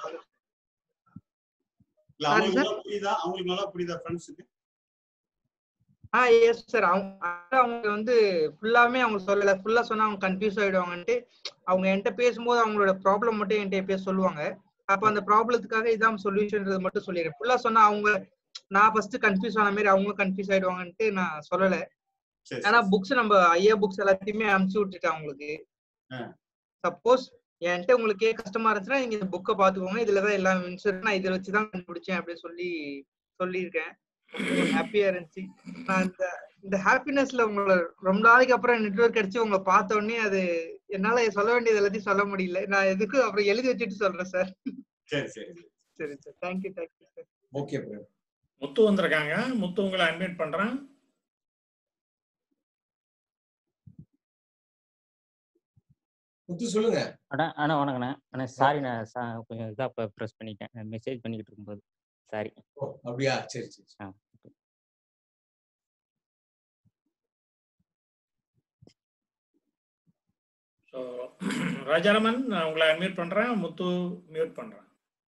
இல்ல Sorry, அவங்களுக்கு sir? நல்லா புரியுதா அவங்களுக்கு நல்லா புரியுதா ஃப்ரெண்ட்ஸுக்கு ஆ எஸ் சார் அவங்க அதான் அவங்க வந்து ஃபுல்லாமே அவங்க சொல்லல ஃபுல்லா சொன்னா அவங்க கன்ஃபியூஸ் ஆயிடுவாங்கன்ட்டு அவங்க என்கிட்ட பேசும்போது அவங்களோட ப்ராப்ளம் மட்டும் என்கிட்ட எப்பயே சொல்லுவாங்க அப்ப அந்த ப்ராப்ளத்துக்காக இதான் சொல்யூஷன்ன்றது மட்டும் சொல்லிடுறேன் ஃபுல்லா சொன்னா அவங்க நான் ஃபர்ஸ்ட் கன்ஃபியூஸ் ஆன மாதிரி அவங்க கன்ஃபியூஸ் ஆயிடுவாங்கன்ட்டு நான் சொல்லல சரி ஆனா புக்ஸ் நம்ம ஐயா புக்ஸ் எல்லாத்தையுமே அனுப்பிச்சு விட்டுட்டேன் அவங்களுக்கு ஆ. சப்போஸ் என்கிட்ட உங்களுக்கே கஷ்டமா இருந்துச்சுன்னா நீங்க இந்த புக்கை பாத்துக்கோங்க இதுலதான் எல்லாம் இன்சூரன்ஸ் நான் இதை வச்சுதான் கண்டுபிடிச்சேன் அப்படின்னு சொல்லி சொல்லியிருக்கேன் ஹாப்பியா இருந்துச்சு நான் இந்த இந்த ஹாப்பினஸ்ல உங்களை ரொம்ப நாளைக்கு அப்புறம் நெட்வொர்க் கிடைச்சு உங்களை பார்த்த உடனே அது என்னால சொல்ல வேண்டியது எல்லாத்தையும் சொல்ல முடியல நான் எதுக்கும் அப்புறம் எழுதி வச்சுட்டு சொல்றேன் சார் சரி சரி சரி. சரி sir thank you thank you sir okay Prem Muthu வந்திருக்காங்க முத்து உங்களை அட்மிட் பண்றேன் முத்து சொல்லுங்க அண்ணா அண்ணா வணக்கண்ணே அண்ணா சாரி நான் சா- கொஞ்சம் இதாக இப்போ ப்ரெஸ் பண்ணிட்டேன் மெசேஜ் பண்ணிக்கிட்டு இருக்கும்போது சாரி ஓ அப்படியா சரி சரி ஆ ஸோ ராஜாராமன் நான் உங்களை அட்மிட் பண்றேன் முத்து மியூட் பண்றேன்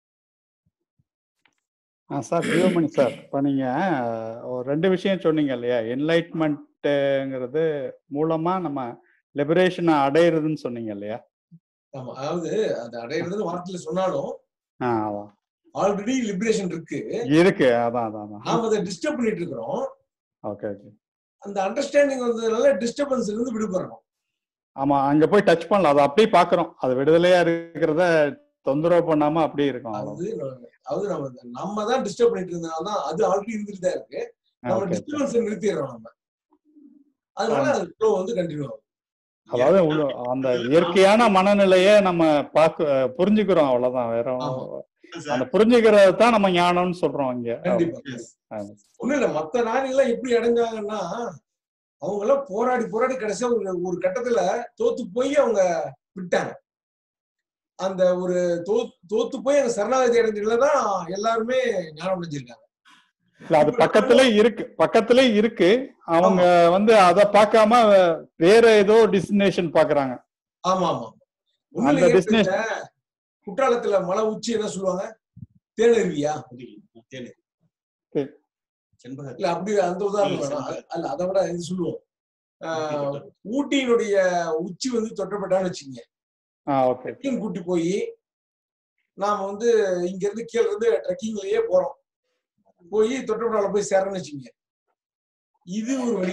ஆ சார் ஜீவமணி சார் இப்போ நீங்கள் ஒரு ரெண்டு விஷயம் சொன்னீங்க இல்லையா என்லைட்மெண்ட்டுங்கிறது மூலமாக நம்ம லிபரேஷனை அடையிறதுன்னு சொன்னீங்க இல்லையா ஆமா அதாவது அது அடையிறதுன்னு வார்த்தையில சொன்னாலும் ஆ அதான் ஆல்ரெடி லிபரேஷன் இருக்கு இருக்கு அதான் அதான் அதான் நாம அதை டிஸ்டர்ப் பண்ணிட்டு இருக்கிறோம் ஓகே ஓகே அந்த அண்டர்ஸ்டாண்டிங் வந்ததுனால டிஸ்டர்பன்ஸ்ல இருந்து விடுபடுறோம் ஆமா அங்க போய் டச் பண்ணல அதை அப்படியே பாக்குறோம் அது விடுதலையா இருக்கிறத தொந்தரவு பண்ணாம அப்படியே இருக்கும் அவ்வளவு அது நம்ம- அதாவது நம்ம நம்ம தான் டிஸ்டர்ப் பண்ணிட்டு இருந்தனால தான் அது ஆல்ரெடி இருந்துட்டு தான் இருக்கு நம்ம ஓகே டிஸ்டர்பன்ஸ் நிறுத்திடுறோம் நம்ம அதனால அது ஃப்ளோ வந்து கண்டினியூ ஆகும் அதாவது உள்ள- அந்த இயற்கையான மனநிலையை நம்ம பார்க்க புரிஞ்சுக்கிறோம் அவ்வளவுதான் வேற அந்த புரிஞ்சுக்கிறத தான் நம்ம ஞானம்னு சொல்றோம் இங்க கண்டிப்பா ஆமா. ஒண்ணும் இல்ல மத்த நாடுகள்லாம் எப்படி அடைஞ்சாங்கன்னா அவங்க எல்லாம் போராடி போராடி கடைசியா ஒரு ஒரு கட்டத்துல தோத்து போய் அவங்க விட்டாங்க அந்த ஒரு தோ தோத்து போய் அந்த சரணாகதி அடைஞ்சதுலதான் எல்லாருமே ஞானம் அடைஞ்சிருக்காங்க இல்ல அது பக்கத்திலே இருக்கு பக்கத்திலே இருக்கு அவங்க வந்து அதை பார்க்காம வேற ஏதோ டெஸ்டினேஷன் பாக்குறாங்க ஆமா ஆமா அந்த உண்மையில destination- ஏற்பட்ட குற்றாலத்துல மலை உச்சி என்ன சொல்லுவாங்க தேனருவியா தேனி சரி. செண்பக இல்ல அப்படி அந்த உதாரணம் வேணாம் அ- அல்ல அதை விட இது சொல்லுவோம் ஆஹ், ஊட்டியினுடைய உச்சி வந்து தொட்டப்பட்டான்னு வச்சுக்கோங்க ஆ ஓகே ட்ரெக்கிங் கூட்டி போய் நாம வந்து இங்க இருந்து கீழ இருந்து ட்ரெக்கிங்லயே போறோம் போய் தொட்டப்படால போய் சேரணும்னு வச்சுக்கோங்க இது ஒரு வழி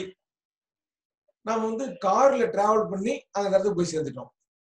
நாம வந்து கார்ல டிராவல் பண்ணி அந்த இடத்துக்கு போய் சேர்ந்துட்டோம்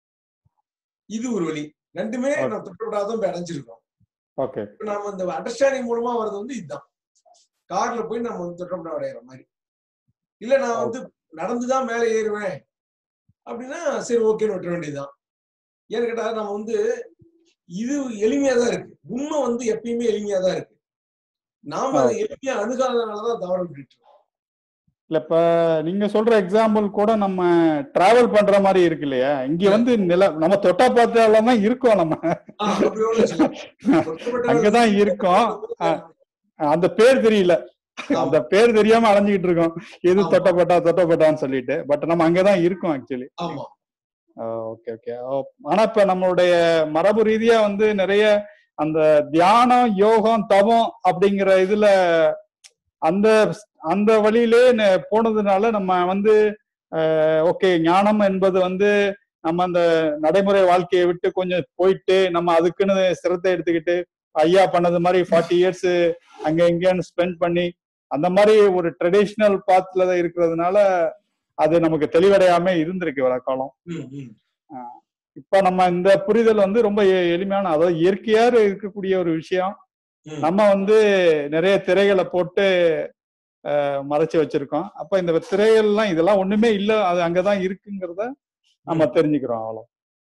இது ஒரு வழி ரெண்டுமே நம்ம தொட்டப்படாதான் போய் அடைஞ்சிருக்கோம் ஓகே இப்ப நாம இந்த அண்டர்ஸ்டாண்டிங் மூலமா வர்றது வந்து இதுதான் கார்ல போய் நம்ம வந்து தொட்டப்பட அடையிற மாதிரி இல்ல நான் வந்து நடந்துதான் மேலே ஏறுவேன் அப்படின்னா சரி ஓகேன்னு விட்டுற வேண்டியதுதான் ஏன்னு கேட்டா நம்ம வந்து இது எளிமையா தான் இருக்கு உண்மை வந்து எப்பயுமே எளிமையா தான் இருக்கு நாம அதை எளிமையா அணுகாதனாலதான் தவறு விட்டுட்டு இருக்கோம். இல்ல இப்ப நீங்க சொல்ற எக்ஸாம்பிள் கூட நம்ம டிராவல் பண்ற மாதிரி இருக்கு இல்லையா இங்க வந்து நில நம்ம தொட்டா பார்த்தாலும் தான் இருக்கோம் நம்ம ஆஹ் அப்படி ஒண்ணு வச்சுக்கலாம். தொட்டப்பட்ட அங்கதான் இருக்கோம் அ- அந்த பேர் தெரியல அந்த பேர் தெரியாம அலைஞ்சுக்கிட்டு இருக்கோம் எது தொட்டப்பட்டா தொட்டப்பட்டான்னு சொல்லிட்டு பட் நம்ம அங்கதான் இருக்கோம் ஆக்சுவலி ஆமா ஓகே ஓகே ஆனா இப்ப நம்மளுடைய மரபு ரீதியா வந்து நிறைய அந்த தியானம் யோகம் தவம் அப்படிங்கிற இதுல அந்த அந்த வழியிலே ந- போனதுனால நம்ம வந்து ஓகே ஞானம் என்பது வந்து நம்ம அந்த நடைமுறை வாழ்க்கையை விட்டு கொஞ்சம் போயிட்டு நம்ம அதுக்குன்னு சிரத்தை எடுத்துக்கிட்டு ஐயா பண்ணது மாதிரி ஃபார்ட்டி இயர்ஸ் அங்க இங்கன்னு ஸ்பெண்ட் பண்ணி அந்த மாதிரி ஒரு ட்ரெடிஷ்னல் பாத்துல இருக்கிறதுனால அது நமக்கு தெளிவடையாம இருந்திருக்கு இவ்வளவு காலம் ம், ம். ஆஹ் இப்ப நம்ம இந்த புரிதல் வந்து ரொம்ப எ- எளிமையான அதாவது இயற்கையா இருக்கக்கூடிய ஒரு விஷயம் ம். நம்ம வந்து நிறைய திரைகளை போட்டு ஆஹ் மறைச்சு வச்சிருக்கோம் அப்ப இந்த திரைகள்லாம் இதெல்லாம் ஒண்ணுமே இல்ல அது அங்கதான் இருக்குங்கிறத நம்ம தெரிஞ்சுக்கிறோம் அவ்வளவு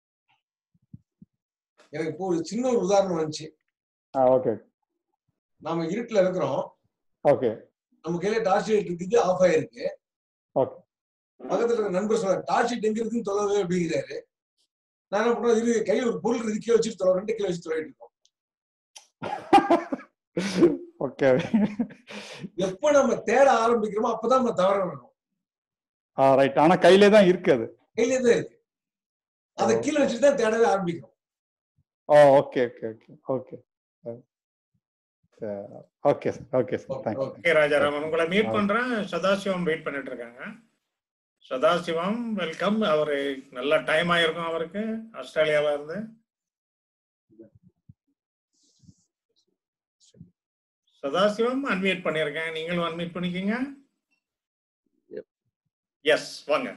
எனக்கு இப்போ ஒரு சின்ன ஒரு உதாரணம் வந்துச்சு ஓகே நாம இருட்டுல இருக்கிறோம் ஓகே நம்ம கையில டார்ச் லைட் இருக்குது ஆஃப் ஆயிருக்கு ஓகே பக்கத்துல இருக்க நண்பர் சொல்ற டார்ச் லைட் எங்க இருக்குன்னு தொலைவே அப்படிங்கிறாரு நான் என்ன பண்றோம் இரு கையில ஒரு பொருள் இருக்கு கீழே வச்சுட்டு தொலை ரெண்டு கிலோ வச்சு தொலைட்டு இருக்கோம் ஓகே எப்ப நம்ம தேட ஆரம்பிக்கிறோமோ அப்பதான் நம்ம தவற வேணும் ஆ ரைட் ஆனா கையிலே தான் இருக்கு அது கையிலே தான் இருக்கு அதை கீழே வச்சுட்டு தான் தேடவே ஆரம்பிக்கிறோம் oh okay okay okay okay okay sir okay sir thank you okay Rajaraman உங்களை மீட் பண்றேன் சதாசிவம் வெயிட் பண்ணிட்டு இருக்காங்க சதாசிவம் வெல்கம் அவரு நல்ல டைம் ஆயிருக்கும் அவருக்கு ஆஸ்திரேலியால இருந்து சதாசிவம் அன்மியூட் பண்ணியிருக்கேன் நீங்களும் அன்மியூட் பண்ணிக்கங்க எஸ் வாங்க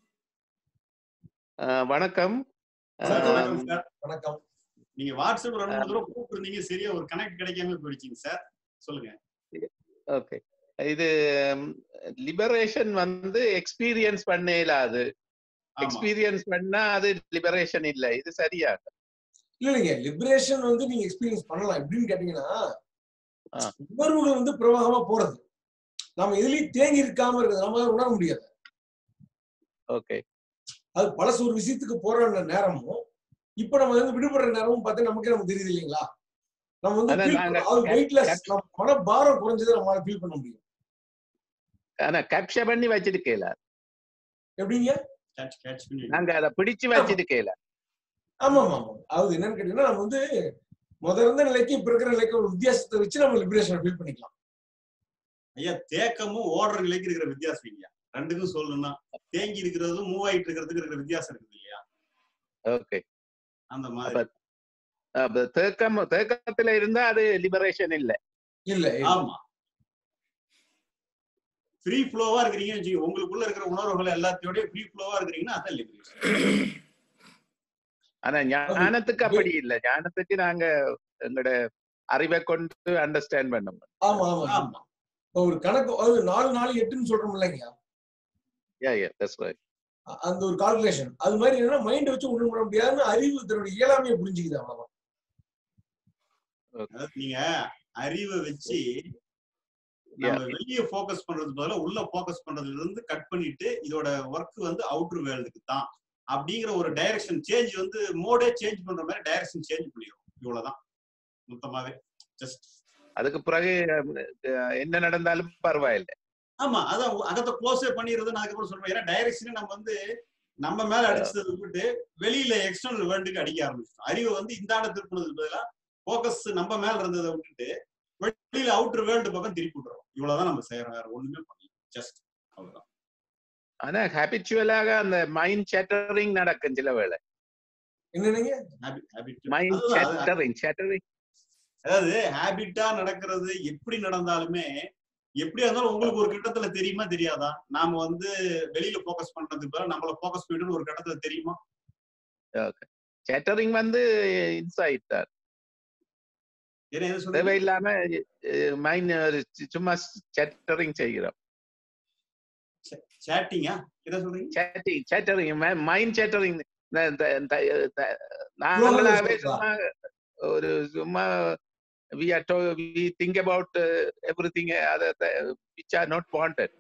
அஹ் வணக்கம் சார் அஹ் வணக்கம் சார் வணக்கம் நீங்க வாட்ஸ்அப் ரெண்டு மூணு தடவை கூப்பிட்டுருந்தீங்க சரியா ஒரு கனெக்ட் கிடைக்காம போயிடுச்சிங்க சார் சொல்லுங்க ஓகே இது லிபரேஷன் வந்து எக்ஸ்பீரியன்ஸ் பண்ண இயலாது எக்ஸ்பீரியன்ஸ் பண்ணா அது லிபரேஷன் இல்ல இது சரியா இல்ல இல்லைங்க லிபரேஷன் வந்து நீங்க எக்ஸ்பீரியன்ஸ் பண்ணலாம் எப்படின்னு கேட்டீங்கன்னா ஆ. உணர்வுகள் வந்து பிரவாகமா போறது நம்ம எதுலயும் தேங்கி இருக்காம இருக்கிறது நம்ம உணர முடியாது ஓகே அது பழசு ஒரு விஷயத்துக்கு போற நேரமும் இப்ப நம்ம வந்து விடுபடுற நேரமும் பார்த்தா நமக்கே நமக்கு தெரியுது இல்லைங்களா நம்ம வந்து ஆனா feel நாங்க பண்ண- அது cap- வெயிட்லெஸ் cap- நம்ம மன பாரம் குறைஞ்சதை நம்மளால ஃபீல் பண்ண முடியும் ஆனா கேப்சர் பண்ணி வச்சிருக்கல எப்படிங்க கேட்ச் கேட்ச் பண்ணி நாங்க அதை பிடிச்சு வச்சிருக்கல ஆமா ஆமா ஆமா அது என்னன்னு கேட்டீங்கன்னா நம்ம வந்து முதல்ல இருந்த நிலைக்கு இப்ப இருக்கிற நிலைக்கு ஒரு வித்தியாசத்தை வச்சு நம்ம லிபரேஷன் ஃபீல் பண்ணிக்கலாம் ஐயா தேக்கமும் ஓடுற நிலைக்கு இருக்கிற வித்தியாசம் இல்லையா ரெண்டுக்கும் சொல்லணும்னா தேங்கி இருக்கிறதும் மூவ் ஆயிட்டு இருக்கிறதுக்கு இருக்கிற வித்தியாசம் இருக்குது இல்லையா ஓகே அந்த அப்ப மாதிரி அப்ப தேக்கம் தேக்கத்துல இருந்தா அது லிபரேஷன் இல்ல இல்ல ஆமா ஃப்ரீ ஃப்ளோவா இருக்கிறீங்கன்னு வச்சுக்கோங்க உங்களுக்குள்ள இருக்கிற உணர்வுகள் எல்லாத்தையோடய ஃப்ரீ ஃப்ளோவா இருக்கிறீங்கன்னா அதான் லிபரேஷன் ஆனா ஞானத்துக்கு அப்படி இல்ல ஞானத்துக்கு நாங்க எங்களோட அறிவை கொண்டு அண்டர்ஸ்டாண்ட் பண்ண முடியும் ஆமா ஆமா ஆமா இப்ப ஒரு கணக்கு அது நாலு நாலு எட்டுன்னு சொல்றோம் இல்லைங்க யா யா தட்ஸ் ரைட் அ- அந்த ஒரு கால்குலேஷன் அது மாதிரி என்னன்னா மைண்ட் வச்சு ஒண்ணும் பண்ண முடியாதுன்னு அறிவு தன்னுடைய இயலாமையை புரிஞ்சுக்குது அவ்வளவுதான் அதாவது நீங்க அறிவை வச்சு நம்ம வெளியே ஃபோக்கஸ் பண்றது பதிலா உள்ள ஃபோக்கஸ் பண்றதுல இருந்து கட் பண்ணிட்டு இதோட ஒர்க் வந்து அவுட்டர் வேர்ல்டுக்கு தான் அப்படிங்கிற ஒரு டைரக்ஷன் சேஞ்ச் வந்து மோடே சேஞ்ச் பண்ற மாதிரி டைரக்ஷன் சேஞ்ச் பண்ணிடும் இவ்வளவுதான் மொத்தமாவே ஜஸ்ட் அதுக்கு பிறகு அஹ், என்ன நடந்தாலும் பரவாயில்லை ஆமா அதான் உ- அகத்தை க்ளோஸே பண்ணிடுறது நான் அதுக்கப்புறம் சொல்றேன் ஏன்னா டைரக்ஷனே நம்ம வந்து நம்ம மேல அடிச்சதை விட்டு வெளியில எக்ஸ்டர்னல் வேர்ல்டுக்கு அடிக்க ஆரம்பிச்சிட்டோம் அறிவை வந்து இந்த ஆட திருப்பினதுக்கு பதிலா ஃபோக்கஸ் நம்ம மேல இருந்ததை விட்டுட்டு வெளியில அவுட்டர் வேர்ல்டு பக்கம் திருப்பி விட்டுறோம் இவ்வளவுதான் நம்ம செய்யறோம் வேற ஒண்ணுமே பண்ணல ஜஸ்ட் அவ்வளவுதான் ஆனா ஹேபிச்சுவலாக அந்த மைண்ட் சேட்டரிங் நடக்கும் சில வேளை என்னன்னீங்க மைண்ட் அதுதான், அது- சேட்டரிங் சேட்டரிங் அதாவது ஹேபிட்டா நடக்கிறது எப்படி நடந்தாலுமே எப்படியா இருந்தாலும் உங்களுக்கு ஒரு கட்டத்துல தெரியுமா தெரியாதா நாம வந்து வெளியில ஃபோக்கஸ் பண்றதுக்கு பதிலா நம்மள ஃபோக்கஸ் பண்ணிட்டு ஒரு கட்டத்துல தெரியுமா சேட்டரிங் வந்து இன்சைட் தான் ஏன்னா எது சொல்றீங்க தேவையில்லாம மைண்ட் சும்மா சேட்டரிங் செய்கிறோம் சேட்டிங்கா என்ன சொல்றீங்க chatting chattering mind chattering Flow நாங்களாவே சொல்றா. சும்மா ஒரு சும்மா we are to, we think about uh, everything other th- which are not wanted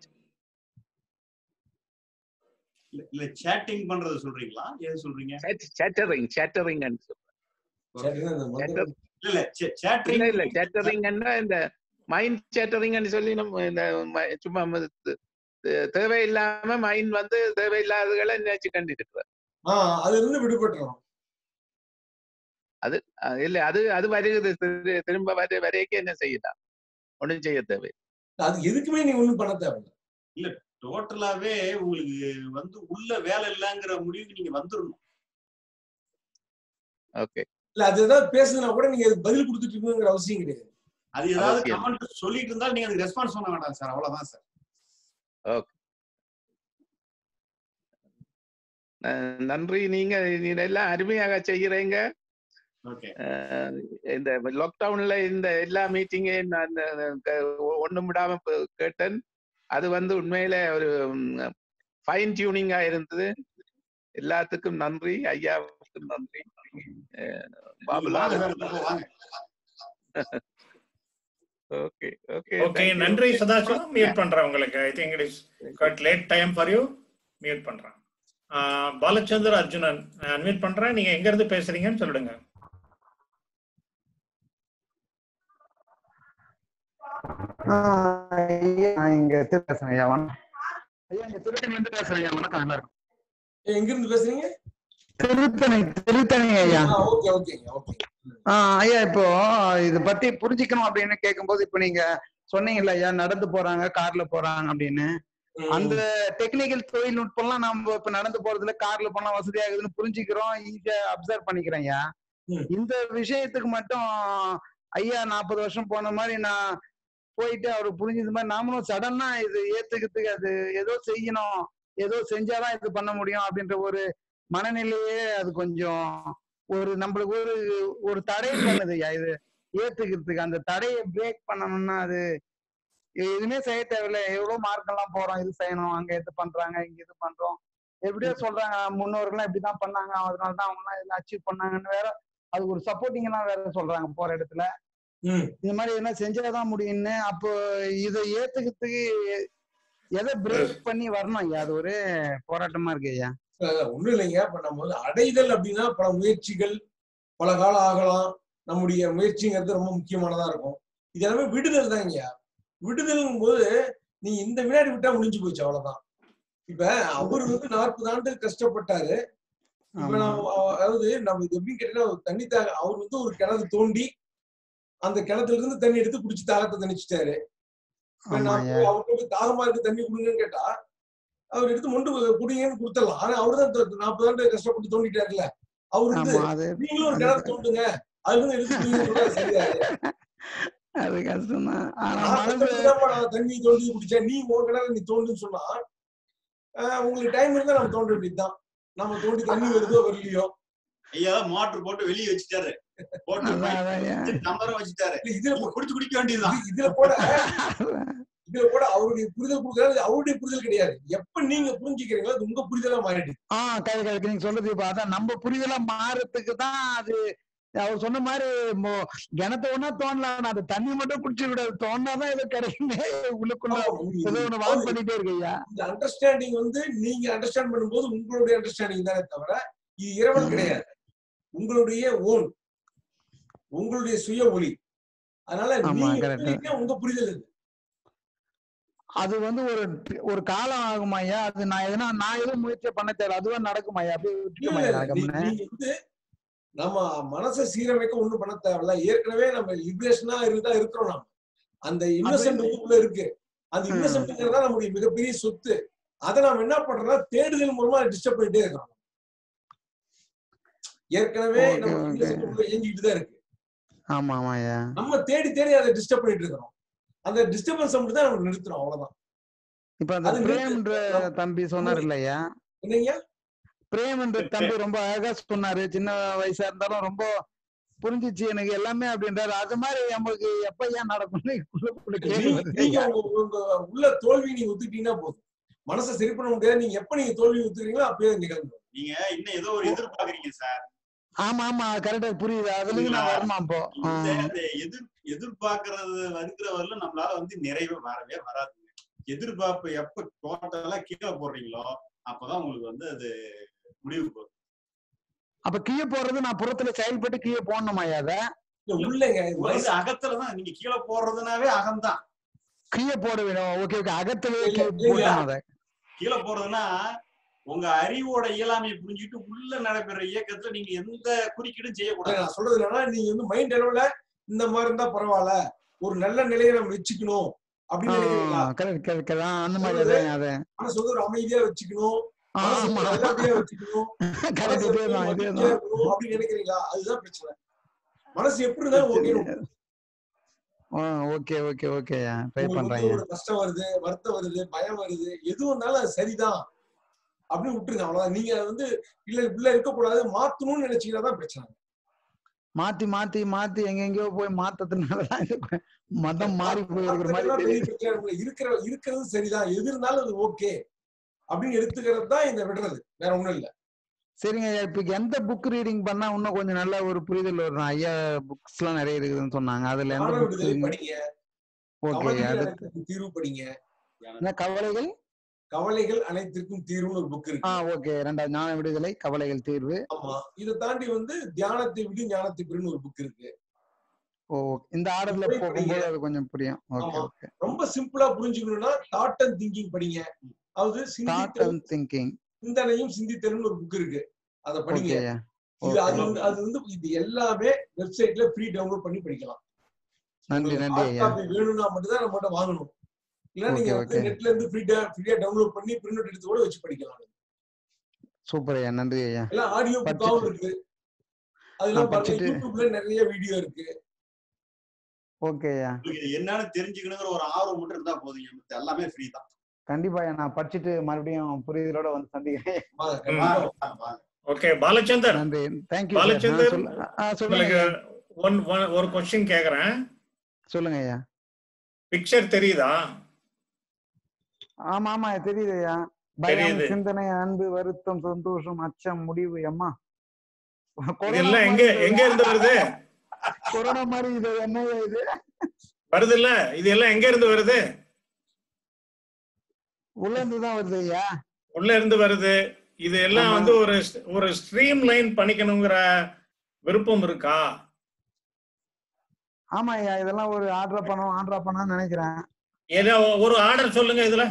இல்ல- இல்ல சேட்டிங் பண்றது சொல்றீங்களா எது சொல்றீங்க chattering chattering and சரின்னா இந்த மந்திர- இல்ல இல்ல இல்ல சேட்டரிங் இல்ல chattering ன்னா இந்த மைண்ட் chattering ன்னு சொல்லி நம்ம இந்த ம- சும்மா ம- த- த- தேவையில்லாம மைண்ட் வந்து தேவையில்லாததுகளை நினைச்சு கண்டிட்டு ஆ அதுல இருந்து விடுபட்டுறோம் அது அஹ் இல்ல அது அது வருகிறது திரு- திரும்ப வர வரைக்கும் என்ன செய்யலாம் ஒண்ணும் செய்ய தேவை அது எதுக்குமே நீ ஒண்ணும் பண்ண தேவையில்ல இல்ல டோட்டலாவே உங்களுக்கு வந்து உள்ள வேலை இல்லைங்கிற முடிவுக்கு நீங்க வந்துடணும் ஓகே இல்ல அது ஏதாவது பேசுனா கூட நீங்க அதுக்கு பதில் கொடுத்துட்டு இருக்கணுங்கிற அவசியம் கிடையாது அது ஏதாவது அவசியம். கமெண்ட் சொல்லிட்டு இருந்தாலும் நீங்க அதுக்கு ரெஸ்பான்ஸ் பண்ண வேண்டாம் சார் அவ்வளவுதான் சார் ஓகே ந- நன்றி நீங்க நீங்க எல்லாம் அருமையாக செய்யறீங்க ஓகே அஹ் இந்த லாக்டவுன்ல இந்த எல்லா மீட்டிங்கையும் நான் ஒண்ணும் விடாம ப- கேட்டேன் அது வந்து உண்மையில ஒரு ஃபைன் டியூனிங்கா இருந்தது எல்லாத்துக்கும் நன்றி ஐயாவுக்கும் நன்றி அஹ் பாபுலால் வாங்க சார் இப்போ வாங்க ஓகே ஓகே ஓகே நன்றி சதாசிவம் மியூட் பண்றேன் உங்களுக்கு I think it is quite late time for you mute பண்றேன் ஆஹ் பாலச்சந்தர் அர்ஜுனன் நான் அன்மியூட் பண்றேன் நீங்க எங்க இருந்து பேசுறீங்கன்னு சொல்லிடுங்க ஐயா நான் இங்க திரு பேசுறேன் ஐயா வணக்கம் ஐயா இங்க திருத்தணி இருந்து பேசுறேன் ஐயா வணக்கம் எல்லாருக்கும் எங்க இருந்து பேசுறீங்க திருத்தணி திருத்தணி ஐயா ஓகே ஓகே ஓகே ஆ, ஐயா இப்போ இத பத்தி புரிஞ்சுக்கணும் அப்படின்னு கேட்கும்போது இப்ப நீங்க சொன்னீங்கல்ல ஐயா நடந்து போறாங்க கார்ல போறாங்க அப்படின்னு அந்த டெக்னிக்கல் தொழில்நுட்பம்லாம் நம்ம இப்ப நடந்து போறதுல கார்ல போனா வசதி ஆகுதுன்னு புரிஞ்சுக்கிறோம் ஈஸியா அப்சர்வ் பண்ணிக்கிறேன் ஐயா இந்த விஷயத்துக்கு மட்டும் ஐயா நாற்பது வருஷம் போன மாதிரி நான் போயிட்டு அவருக்கு புரிஞ்சது மாதிரி நாமளும் சடனா இது ஏத்துக்கிறதுக்கு அது ஏதோ செய்யணும் ஏதோ செஞ்சாதான் இது பண்ண முடியும் அப்படின்ற ஒரு மனநிலையே அது கொஞ்சம் ஒரு நம்மளுக்கு ஒரு ஒரு தடை பண்ணுது ஐயா இது ஏத்துக்கிறதுக்கு அந்த தடையை பிரேக் பண்ணணும்னா அது எதுவுமே செய்ய தேவையில்ல எவ்வளவு மார்க் எல்லாம் போறோம் இது செய்யணும் அங்க இது பண்றாங்க இங்க இது பண்றோம் எப்படியோ சொல்றாங்க முன்னோர்கள்லாம் இப்படிதான் பண்ணாங்க அதனால தான் அவங்க எல்லாம் இதெல்லாம் அச்சீவ் பண்ணாங்கன்னு வேற அது ஒரு சப்போர்ட்டிங் எல்லாம் வேற சொல்றாங்க போற இடத்துல இந்த மாதிரி என்ன செஞ்சாதான் முடியும்னு அப்போ இதை ஏத்துக்கிறதுக்கு எதை பிரேக் பண்ணி வரணும் ஐயா அது ஒரு போராட்டமா இருக்கு ஐயா ஒண்ணும் இல்லைங்க இப்ப நம்ம வந்து அடைதல் அப்படின்னா பல முயற்சிகள் பல காலம் ஆகலாம் நம்முடைய முயற்சிங்கிறது ரொம்ப முக்கியமானதா இருக்கும் இது எல்லாமே விடுதல் தாங்க விடுதல்ங்கும் போது நீ இந்த வினாடி விட்டா முடிஞ்சு போச்சு அவ்வளவுதான் இப்ப அவர் வந்து நாற்பது ஆண்டு கஷ்டப்பட்டாரு இப்ப நம்ம அதாவது நம்ம இது எப்படின்னு கேட்டீங்கன்னா ஒரு தண்ணி தாக அவர் வந்து ஒரு கிணறு தோண்டி அந்த கிணத்துல இருந்து தண்ணி எடுத்து குடிச்சு தாகத்தை தணிச்சிட்டாரு இப்ப நான் போய் அவர்கிட்ட போய் தாகமா இருக்கு தண்ணி குடுங்கன்னு கேட்டா அவர் எடுத்து மொண்டு குடிங்கன்னு கொடுத்துடலாம் ஆனா அவரு தான் நாற்பது ஆண்டு கஷ்டப்பட்டு தோண்டிட்டாருல்ல அவர் வந்து ஆமா, அது- நீங்களும் ஒரு கிணறு தோண்டுங்க அதுல இருந்து எடுத்து குடிங்கன்னு சொன்னா சரியாது அது கஷ்டம் தான் ஆனா நான் மனசு கஷ்டப்பட்டுதான்ப்பா நான் தண்ணி தோண்டி குடிச்சேன் நீ உன் கிணறு நீ தோண்டுன்னு சொன்னா ஆஹ் உங்களுக்கு டைம் இருந்தா நம்ம தோண்ட வேண்டியதுதான் நம்ம தோண்டி தண்ணி வருதோ வரலையோ ஐயா மோட்டர் போட்டு வெளியே வச்சுட்டாரு போட்டு அதான், அதான் ஐயா. டம்ளரும் வச்சுட்டாரு இதுல குடிச்சு குடிக்க வேண்டியதுதான் இதுல கூட இதுல கூட அவருடைய புரிதல் கொடுக்கறது அவருடைய புரிதல் கிடையாது எப்ப நீங்க புரிஞ்சுக்கிறீங்களோ அது உங்க புரிதலா மாறிடுது ஆஹ் கரெக்ட் கரெக்ட் நீங்க சொல்றது இப்ப அதான் நம்ம புரிதலா மாறத்துக்கு தான் அது அவர் சொன்ன மாதிரி மோ- கிணத்த ஒண்ணா தோணலாம் அந்த தண்ணி மட்டும் குடிச்சு விடாது தோணாதான் ஏதோ கிடைக்குமே உள்ளுக்குள்ள ஏதோ ஒண்ணு வான் பண்ணிட்டே இருக்கு ஐயா இந்த அண்டர்ஸ்டாண்டிங் வந்து நீங்க அண்டர்ஸ்டாண்ட் பண்ணும்போது உங்களுடைய அண்டர்ஸ்டாண்டிங் தானே தவிர இது இறைவன் கிடையாது உங்களுடைய ஓன் உங்களுடைய சுய ஒளி அதனால ஆமா, நீங்க correct. புரியுங்க, உங்க புரிதல் இது அது வந்து ஒரு ஒரு காலம் ஆகுமா ஐயா அது நான் எதனா நான் எதுவும் முயற்சி பண்ண தேவை அதுவா நடக்குமா ஐயா அப்படியே விட்டுட்டுமா இல்ல, ஐயா இல்ல, நீ- கம்முன்னு? நீங்க வந்து நம்ம மனசை சீரமைக்க ஒண்ணும் பண்ண தேவையில்ல ஏற்கனவே நம்ம லிபரேஷனா இருந்தா இருக்கிறோம் நாம அந்த இன்னசென்ட் உள்ள இருக்கு அந்த இன்னசென்ட்ங்கிறதா நம்முடைய மிகப்பெரிய சொத்து அதை நாம என்ன பண்றோம்னா தேடுதல் மூலமா டிஸ்டர்ப் பண்ணிட்டே இருக்கிறோம் ஏற்கனவே Okay, நம்ம okay. innocent உள்ள இயங்கிட்டு தான் இருக்கு ஆமா ஆமா ஐயா நம்ம தேடி தேடி அதை டிஸ்டர்ப் பண்ணிட்டு இருக்கிறோம் அந்த டிஸ்டர்பன்ஸ் மட்டும் தான் நம்ம நிறுத்துறோம் அவ்வளவுதான் இப்ப அந்த அது பிரேம்ன்ற தம்பி சொன்னார் இல்லையா என்னங்க பிரேம்ன்ற தம்பி ரொம்ப அழகா சொன்னாரு சின்ன வயசா இருந்தாலும் ரொம்ப புரிஞ்சிச்சு எனக்கு எல்லாமே அப்படின்றாரு அது மாதிரி நமக்கு எப்ப ஏன் நடக்கும்னு உள்ளுக்குள்ள கேள்வி நீங்க- வருது நீங்க ஐயா. உங்க உங்க உள்ள தோல்வி நீங்க ஒத்துக்கிட்டீங்கன்னா போதும் மனசை சரி பண்ண முடியாது நீங்க எப்ப நீங்க தோல்வி ஒத்துக்கிறீங்களோ அப்பயே நிகழ்ந்து நீங்க இன்னும் ஏதோ ஒரு எதிர்பார்க்கறீங்க சார் ஆமா ஆமா கரெக்டா புரியுது அதுல இருந்து நான் வரமா இப்போ ஆ. இந்த இந்த எதிர் எதிர்பார்க்கறது இருக்கிற வரல நம்மளால வந்து நிறைவே வரவே வராதுங்க எதிர்பார்ப்பு எப்ப டோட்டலா கீழே போடுறீங்களோ அப்பதான் உங்களுக்கு வந்து அது முடிவு போகும் அப்ப கீழே போடுறது நான் புறத்துல செயல்பட்டு கீழே போடணுமா ஐயா அத உள்ளங்க வந்து அகத்துலதான் நீங்க கீழே போடுறதுனாவே அகம்தான் கீழே போட வேணும் ஓகே ஓகே அகத்திலேயே இல்ல, கீழே இல்ல. போடணும் அதை கீழே போறதுன்னா உங்க அறிவோட இயலாமையை புரிஞ்சுட்டு உள்ள நடைபெற இயக்கத்துல நீங்க எந்த குறுக்கீடும் செய்யக்கூடாது நான் சொல்றது என்னன்னா நீங்க வந்து மைண்ட் அளவுல இந்த மாதிரி இருந்தா பரவாயில்ல ஒரு நல்ல நிலையை நம்ம வச்சுக்கணும் அப்படின்னு நினைக்கிறீங்களா கரெக்ட் கரெக்ட் அந்த மாதிரி சொல்றது, அதான் அதை மனசு வந்து ஒரு அமைதியா வச்சுக்கணும் மனசு ஆமா. வந்து நல்லபடியா வச்சுக்கணும் கரெக்ட் மனசு இதே வந்து தான் இதே மகிழ்ச்சியா தான் இருக்கணும் அப்படின்னு நினைக்கிறீங்களா அதுதான் பிரச்சனை மனசு எப்படி இருந்தாலும் okay okay okay okay try உங்களுக்கு பண்றேன் வந்து ஒரு கஷ்டம் வருது வருத்தம் வருது பயம் வருது எது வந்தாலும் அது சரிதான் அப்படின்னு விட்டுருங்க அவ்வளவுதான் நீங்க வந்து இல்ல இப்படிலாம் இருக்கக்கூடாது மாத்தணும்னு நினைச்சீங்கன்னா தான் பிரச்சனை மாத்தி மாத்தி மாத்தி எங்கெங்கயோ போய் மாத்ததுனாலதான் இது மதம் மாறி போயிருக்கிற மாதிரி மாத்துறதுலாம் பெரிய தெரியுது பிரச்சனை இல்லை. இருக்கிற இருக்கிறது சரிதான் எது இருந்தாலும் அது ஓகே அப்படின்னு எடுத்துக்கிறது தான் இந்த விடுறது வேற ஒண்ணும் இல்ல சரிங்க ஐயா இப்ப எந்த புக் ரீடிங் பண்ணா இன்னும் கொஞ்சம் நல்ல ஒரு புரிதல் வரும் ஐயா புக்ஸ் எல்லாம் நிறைய இருக்குதுன்னு சொன்னாங்க அதுல எந்த ஞான விடுதலை புக்ஸ் படிங்க ஓகே கவலைகள் அடுத்து அனைத்துக்கும் தீர்வு படிங்க என்ன கவலைகள் கவலைகள் அனைத்திற்கும் தீர்வுன்னு ஒரு புக் ஆ இருக்கு ஓகே ரெண்டாவது ஞான விடுதலை கவலைகள் தீர்வு ஆமா இதை தாண்டி வந்து தியானத்தை விடு ஞானத்தை பெறுன்னு ஒரு புக் இருக்கு ஓ இந்த ஆர்டர்ல போய் படிங்க. போகும்போது அது கொஞ்சம் புரியும் ஓகே ஆமா. ஓகே ரொம்ப சிம்பிளா புரிஞ்சுக்கணும்னா தாட் அண்ட் திங்கிங் படிங்க அதாவது தாட் சிந்தித்தலும் அண்ட் திங்கிங் சிந்தனையும் சிந்தித்தலும் ஒரு புக் இருக்கு அதை படிங்க ஓகேயா இது அது ஓகே வந்து அது வந்து இது எல்லாமே வெப்சைட்ல ஃப்ரீ டவுன்லோட் பண்ணி படிக்கலாம் நன்றி உங்களுக்கு நன்றி ஹார்ட் ஐயா காப்பி வேணும்னா மட்டும் தான் நம்மகிட்ட வாங்கணும் இல்ல நீங்க ஓகே வந்து ஓகே நெட்ல இருந்து ஃப்ரீ ஃப்ரீயா டவுன்லோட் பண்ணி பிரிண்ட் அவுட் எடுத்து கூட வச்சு படிக்கலாம் சூப்பர் ஐயா நன்றி ஐயா எல்லாம் ஆடியோ புக்காவும் படிச்சுட்டு இருக்கு அதெல்லாம் நான் பாருங்க படிச்சுட்டு யூடியூப்ல நிறைய வீடியோ இருக்கு ஓகே ஐயா உங்களுக்கு இது என்னன்னு தெரிஞ்சுக்கணுங்கிற ஒரு ஆர்வம் மட்டும் இருந்தா போதுங்க மத்த எல்லாமே ஃப்ரீ தான் கண்டிப்பா ஐயா நான் படிச்சுட்டு மறுபடியும் புரிதலோட வந்து சந்திக்கிறேன் வாங்க ம். கண்டிப்பா வாங்க, வாங்க. ஓகே பாலச்சந்தர் நன்றி தேங்க்யூ சார் பாலச்சந்தர் சொல்ல ஆ சொல்லுங்க உங்களுக்கு ஐயா ஒன் ஒன்- ஒரு கொஸ்டின் கேக்குறேன் சொல்லுங்க ஐயா பிக்சர் தெரியுதா ஆமா ஆமா தெரியுது ஐயா பயம் தெரியுது சிந்தனை அன்பு வருத்தம் சந்தோஷம் அச்சம் முடிவு அம்மா கொரோனா இதெல்லாம் எங்க மாதிரி இது எங்க இருந்து வருது கொரோனா மாதிரி இது என்ன இது வருது இல்ல இது எல்லாம் எங்க இருந்து வருது உள்ள இருந்து தான் வருது ஐயா உள்ள இருந்து வருது இது எல்லாம் ஆமா வந்து ஒரு ஒரு ஸ்ட்ரீம் லைன் பண்ணிக்கணுங்கிற விருப்பம் இருக்கா ஆமா ஐயா இதெல்லாம் ஒரு ஆர்டர் பண்ணோம் ஆர்டர் பண்ணான்னு நினைக்கிறேன் ஏதோ ஒரு ஆர்டர் சொல்லுங்க இதுல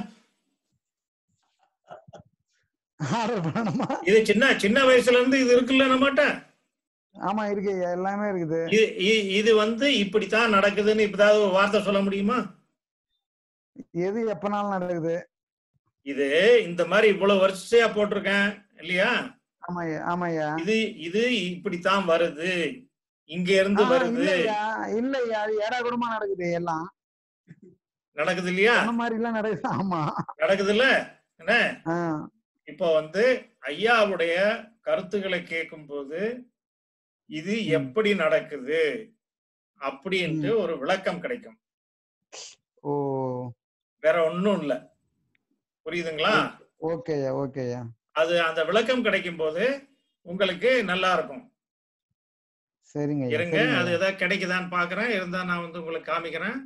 ஆர்டர் பண்ணணுமா இது சின்ன சின்ன வயசுல இருந்து இது இருக்குல்ல நம்மகிட்ட ஆமா இருக்கு ஐயா எல்லாமே இருக்குது இது இ- இது வந்து இப்படித்தான் நடக்குதுன்னு இப்பதாவது ஒரு வார்த்தை சொல்ல முடியுமா எது எப்பனாலும் நடக்குது இது இந்த மாதிரி இவ்வளவு வரிசையா போட்டிருக்கேன் இல்லையா ஆமா ஐயா ஆமா ஐயா இது இது இப்படித்தான் வருது இங்க இருந்து ஆஹ் வருது இல்ல ஐயா இல்ல ஐயா அது ஏடா கூடமா நடக்குது எல்லாம் நடக்குது இல்லையா சொன்ன மாதிரி எல்லாம் நடக்குது ஆமா நடக்குது இல்ல என்ன ஆஹ் இப்போ வந்து ஐயாவுடைய கருத்துக்களை கேட்கும்போது இது ம் எப்படி நடக்குது அப்படின்ட்டு ம் ஒரு விளக்கம் கிடைக்கும் ஓ வேற ஒண்ணும் இல்ல புரியுதுங்களா ஓகே ஐயா ஓகே ஐயா அது அந்த விளக்கம் கிடைக்கும் போது உங்களுக்கு நல்லா இருக்கும் சரிங்க ஐயா இருங்க சரிங்க அது ஐயா ஏதாவது கிடைக்குதான்னு பாக்குறேன் இருந்தா நான் வந்து உங்களுக்கு காமிக்கிறேன்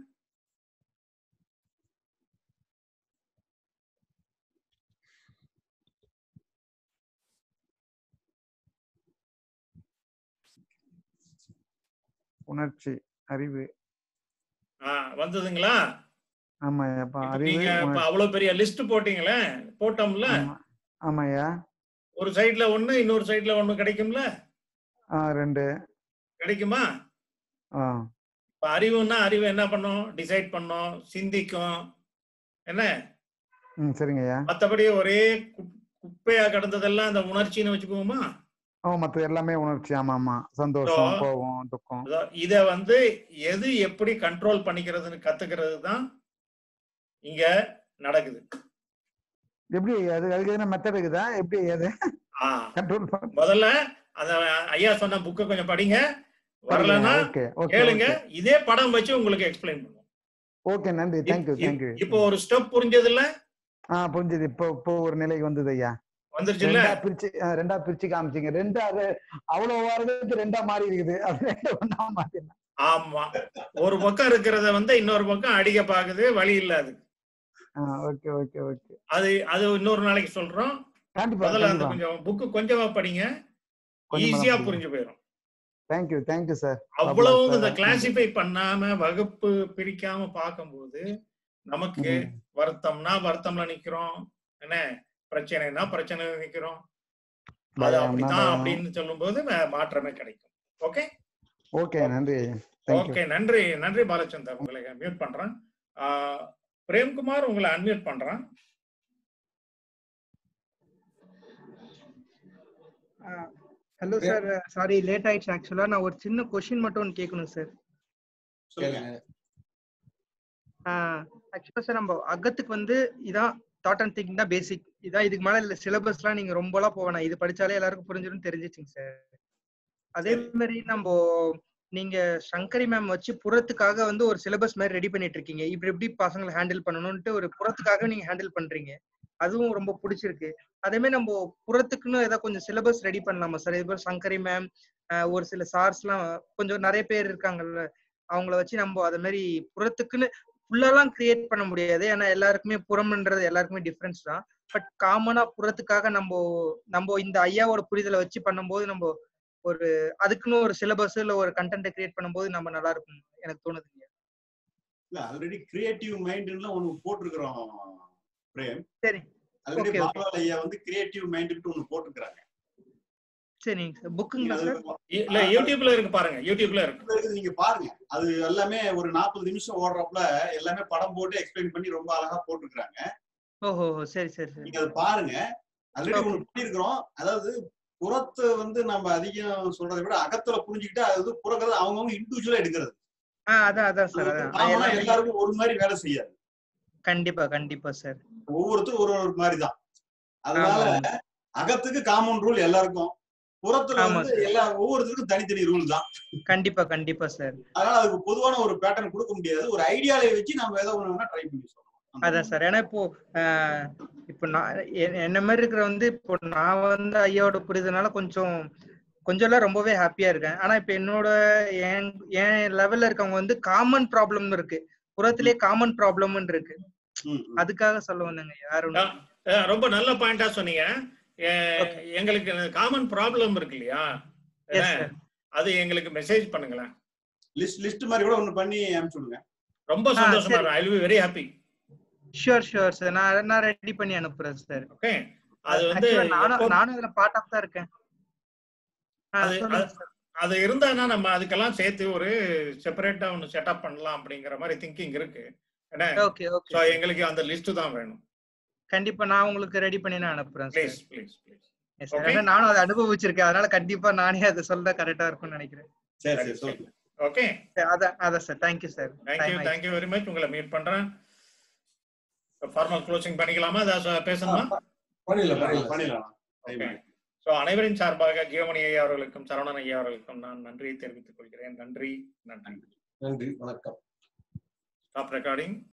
உணர்ச்சி அறிவு ஆஹ் வந்ததுங்களா ஆமா ஐயா இப்ப இப்ப அறிவு நீங்க இப்ப உணர்ச்சி அவ்வளவு பெரிய லிஸ்ட் போட்டீங்களே போட்டோம்ல ஆமா ஆமா ஐயா ஒரு சைடுல ஒண்ணு இன்னொரு சைடுல ஒண்ணு கிடைக்கும்ல ஆ ரெண்டு கிடைக்குமா ஆ இப்ப அறிவுன்னா அறிவு என்ன பண்ணும் டிசைட் பண்ணும் சிந்திக்கும் என்ன ம் சரிங்க ஐயா மத்தபடி ஒரே குப்- குப்பையா கிடந்ததெல்லாம் அந்த உணர்ச்சின்னு வச்சுக்குவோமா ஆமா மத்த எல்லாமே உணர்ச்சி ஆமா ஆமா So, சந்தோஷம் கோபம் துக்கம் இதோ இத வந்து எது எப்படி கண்ட்ரோல் பண்ணிக்கிறதுன்னு கத்துக்கிறது தான் இங்க நடக்குது எப்படி ஐயா அது அதுக்கு எதுனா மெத்தட் இருக்குதா எப்படி ஐயா அது ஆ கண்ட்ரோல் பண்ண முதல்ல அந்த ஐயா சொன்ன புக்கை கொஞ்சம் படிங்க சரிங்க வரலன்னா ஓகே ஓகே கேளுங்க ஓகே இதே படம் வச்சு உங்களுக்கு எக்ஸ்பிளைன் பண்ணுவோம் ஓகே நன்றி இப்- தேங்க்யூ இப்- தேங்க்யூ இப்போ ஒரு ஸ்டெப் புரிஞ்சது இல்ல ஆ புரிஞ்சுது இப்போ இப்போ ஒரு நிலைக்கு வந்தது ஐயா வந்துருச்சுல்ல ரெண்டா பிரிச்சு ஆ, ரெண்டா பிரிச்சு காமிச்சீங்க ரெண்டா அது அவ்வளவு வருடத்துக்கு ரெண்டா மாறி இருக்குது அது ரெண்டு ஒண்ணா மாறி ஆமா ஒரு பக்கம் இருக்கிறத வந்து இன்னொரு பக்கம் அடிக்க பாக்குது வழி இல்ல அது ஓகே ஓகே ஓகே அது அது இன்னொரு நாளைக்கு சொல்றோம் கண்டிப்பா முதல்ல அந்த கண்டிப்பா கொஞ்சம் புக்கு கொஞ்சமா படிங்க கொஞ்சமா தான் ஈஸியா படிக்கிறேன். புரிஞ்சு போயிடும் தேங்க்யூ தேங்க்யூ சார் அவ்வளவு இந்த கிளாசிஃபை பண்ணாம வகுப்பு பிரிக்காம பார்க்கும்போது நமக்கு ம். வருத்தம்னா வருத்தம்ல நிக்கிறோம் என்ன பிரச்சனைனா பிரச்சனைல நிக்கிறோம் அது பயம்னா அப்படித்தான் பயம். அப்படின்னு சொல்லும்போது மா- மாற்றமே கிடைக்கும் ஓகே ஓகே நன்றி தேங்க்யூ ஓகே நன்றி நன்றி பாலச்சந்தர் உங்களை மியூட் பண்றேன் ஆஹ், பிரேம்குமார் உங்களை அன்மியூட் பண்றேன் ஹலோ சார் சாரி லேட் ஆயிடுச்சு ஆக்சுவலா நான் ஒரு சின்ன கொஸ்டின் மட்டும் ஒன்று கேட்கணும் சார் கேளுங்க ஆக்சுவலா சார் நம்ம அகத்துக்கு வந்து இதான் தாட் அண்ட் திங்கிங் தான் பேசிக் இதான் இதுக்கு மேல இல்ல சிலபஸ்லாம் நீங்க ரொம்பலாம் போக வேணாம் இது படிச்சாலே எல்லாருக்கும் புரிஞ்சிடும் தெரிஞ்சிச்சுங்க சார் அதே மாதிரி நம்ம நீங்க சங்கரி மேம் வச்சு புறத்துக்காக வந்து ஒரு சிலபஸ் மாதிரி ரெடி பண்ணிட்டு இருக்கீங்க இப்படி எப்படி பசங்களை ஹேண்டில் பண்ணணும்ட்டு ஒரு புறத்துக்காக நீங்க ஹேண்டில் பண்றீங்க அதுவும் ரொம்ப பிடிச்சிருக்கு அதே மாதிரி நம்ம புறத்துக்குன்னு ஏதாவது கொஞ்சம் சிலபஸ் ரெடி பண்ணலாமா சார் இது மாதிரி சங்கரி மேம் ஒரு சில சார்ஸ்லாம் கொஞ்சம் நிறைய பேர் இருக்காங்கல்ல அவங்கள வச்சு நம்ம அத மாதிரி புறத்துக்குன்னு ஃபுல்லாலாம் கிரியேட் பண்ண முடியாது ஏன்னா எல்லாருக்குமே புறம்ன்றது எல்லாருக்குமே டிஃப்ரென்ஸ் தான் பட் காமனா புறத்துக்காக நம்ம நம்ம இந்த ஐயாவோட புரிதலை வச்சு பண்ணும்போது நம்ம ஒரு அதுக்குன்னு ஒரு சிலபஸ் இல்ல ஒரு கண்டென்ட்டை கிரியேட் பண்ணும்போது நம்ம நல்லா இருக்கும் எனக்கு தோணுதுங்க இல்ல ஆல்ரெடி கிரியேட்டிவ் மைண்ட்ல ஒண்ணு போட்டிருக்கிறோம் பிரேம் சரி ஆல்ரெடி ஓகே ஓகே பாபால் ஐயா வந்து கிரியேட்டிவ் மைண்ட்னு ஒண்ணு போட்டிருக்கிறாங்க சரிங்க சார் புக்குங்களா சார் இல்ல யூடியூப்ல இருக்கு பாருங்க யூடியூப்ல இருக்கு இருக்குது, நீங்க பாருங்க அது எல்லாமே ஒரு நாற்பது நிமிஷம் ஓடுறப்பல எல்லாமே படம் போட்டு எக்ஸ்பிளைன் பண்ணி ரொம்ப அழகா போட்டிருக்கிறாங்க ஓஹோ சரி சரி சரி நீங்க அதை பாருங்க ஆல்ரெடி ஓகே ஒண்ணு பண்ணிருக்கிறோம் அதாவது புறத்தை வந்து நம்ம அதிகம் சொல்றதை விட அகத்துல புரிஞ்சுக்கிட்டு அது வந்து புறக்கிறது அவங்கவுங்க இண்டிவிஜுவலா எடுக்கிறது ஆ அதான் அதான் அது சார் வந்து அதான் காமனா எல்லாமே எல்லாருக்கும் ஒரு மாதிரி வேலை செய்யாது கண்டிப்பா கண்டிப்பா சார் ஒவ்வொருத்தரும் ஒரு ஒரு மாதிரி தான் ஆமா அதனால ஆமா அகத்துக்கு காமன் ரூல் எல்லாருக்கும் புறத்துல ஆமா வந்து சார் எல்லா ஒவ்வொருத்தருக்கும் தனித்தனி ரூல் தான் கண்டிப்பா கண்டிப்பா சார் அதனால அதுக்கு பொதுவான ஒரு பேட்டர்ன் கொடுக்க முடியாது ஒரு ஐடியாலை வச்சு நம்ம ஏதோ ஒண்ணு வேணா ட்ரை பண்ணி சொல்லலாம் அந்த அதான் சார் ஏன்னா இப்போ ஆஹ் இப்போ நான் எ- என்ன மாதிரி இருக்கிற வந்து இப்போ நான் வந்து ஐயாவோட புரிதனால கொஞ்சம் கொஞ்சம் எல்லாம் ரொம்பவே ஹாப்பியா இருக்கேன் ஆனா இப்போ என்னோட என் என் லெவல்ல இருக்கவங்க வந்து காமன் ப்ராப்ளம் இருக்கு புறத்திலே காமன் ப்ராப்ளம் இருக்கு ம், ம். அதுக்காக சொல்ல வந்தேங்க யார் ஒண்ணு அஹ் அஹ் ரொம்ப நல்ல பாயிண்டா சொன்னீங்க எ- ஓகே எங்களுக்கு காமன் ப்ராப்ளம் இருக்கு இல்லையா என்ன? எஸ் சார் அது எங்களுக்கு மெசேஜ் பண்ணுங்களேன் லிஸ்ட் லிஸ்ட் மாதிரி கூட ஒண்ணு பண்ணி அனுப்பிச்சு விடுங்க ரொம்ப ஆ சந்தோஷமா சரி இருக்கும் I will very happy sure sure sir நான் நான் ரெடி பண்ணி அனுப்புறேன் சார் ஓகே அது வந்து ஆக்சுவலா நானும் எப்போ நானும் இதுல பார்ட் ஆஃப் தான் இருக்கேன் ஆ அது சொல்லுங்க அது சார் அது இருந்தானா நம்ம அதுக்கெல்லாம் சேர்த்து ஒரு செப்பரேட்டா ஒன்று செட்டப் பண்ணலாம் அப்படிங்கிற மாதிரி திங்கிங் இருக்கு என்ன ஓகே ஓகே ஸோ சார் எங்களுக்கு அந்த லிஸ்ட் தான் வேணும் கண்டிப்பா நான் உங்களுக்கு ரெடி பண்ணி நான் அனுப்புறேன் sir please please please yes sir okay ஏன்னா நானும் அதை அனுபவிச்சிருக்கேன் அதனால கண்டிப்பா நானே அதை சொல்ல கரெக்டா இருக்கும்னு நினைக்கிறேன் சரி சரி சரி சரி சொல்லுங்க ஓகே சரி, அதான் அதான் sir thank you sir thank you time ஆயிடுச்சு தேங்க்யூ வெரி மச் உங்களை மீட் பண்றேன் ஃபார்மல் க்ளோசிங் பண்ணிக்கலாமா ஏதாவது பேசணுமா பண்ணிடலாம் பண்ணிடலாம் பண்ணிடலாம் பண்ணிடலாம் டைம் ஓகே ஆயிடுச்சு ஸோ அனைவரின் சார்பாக ஜீவமணி ஐயா அவர்களுக்கும் சரவணன் ஐயா அவர்களுக்கும் நான் நன்றியை தெரிவித்துக் கொள்கிறேன் நன்றி நன்றி நன்றி வணக்கம் ஸ்டாப் ரெக்கார்டிங்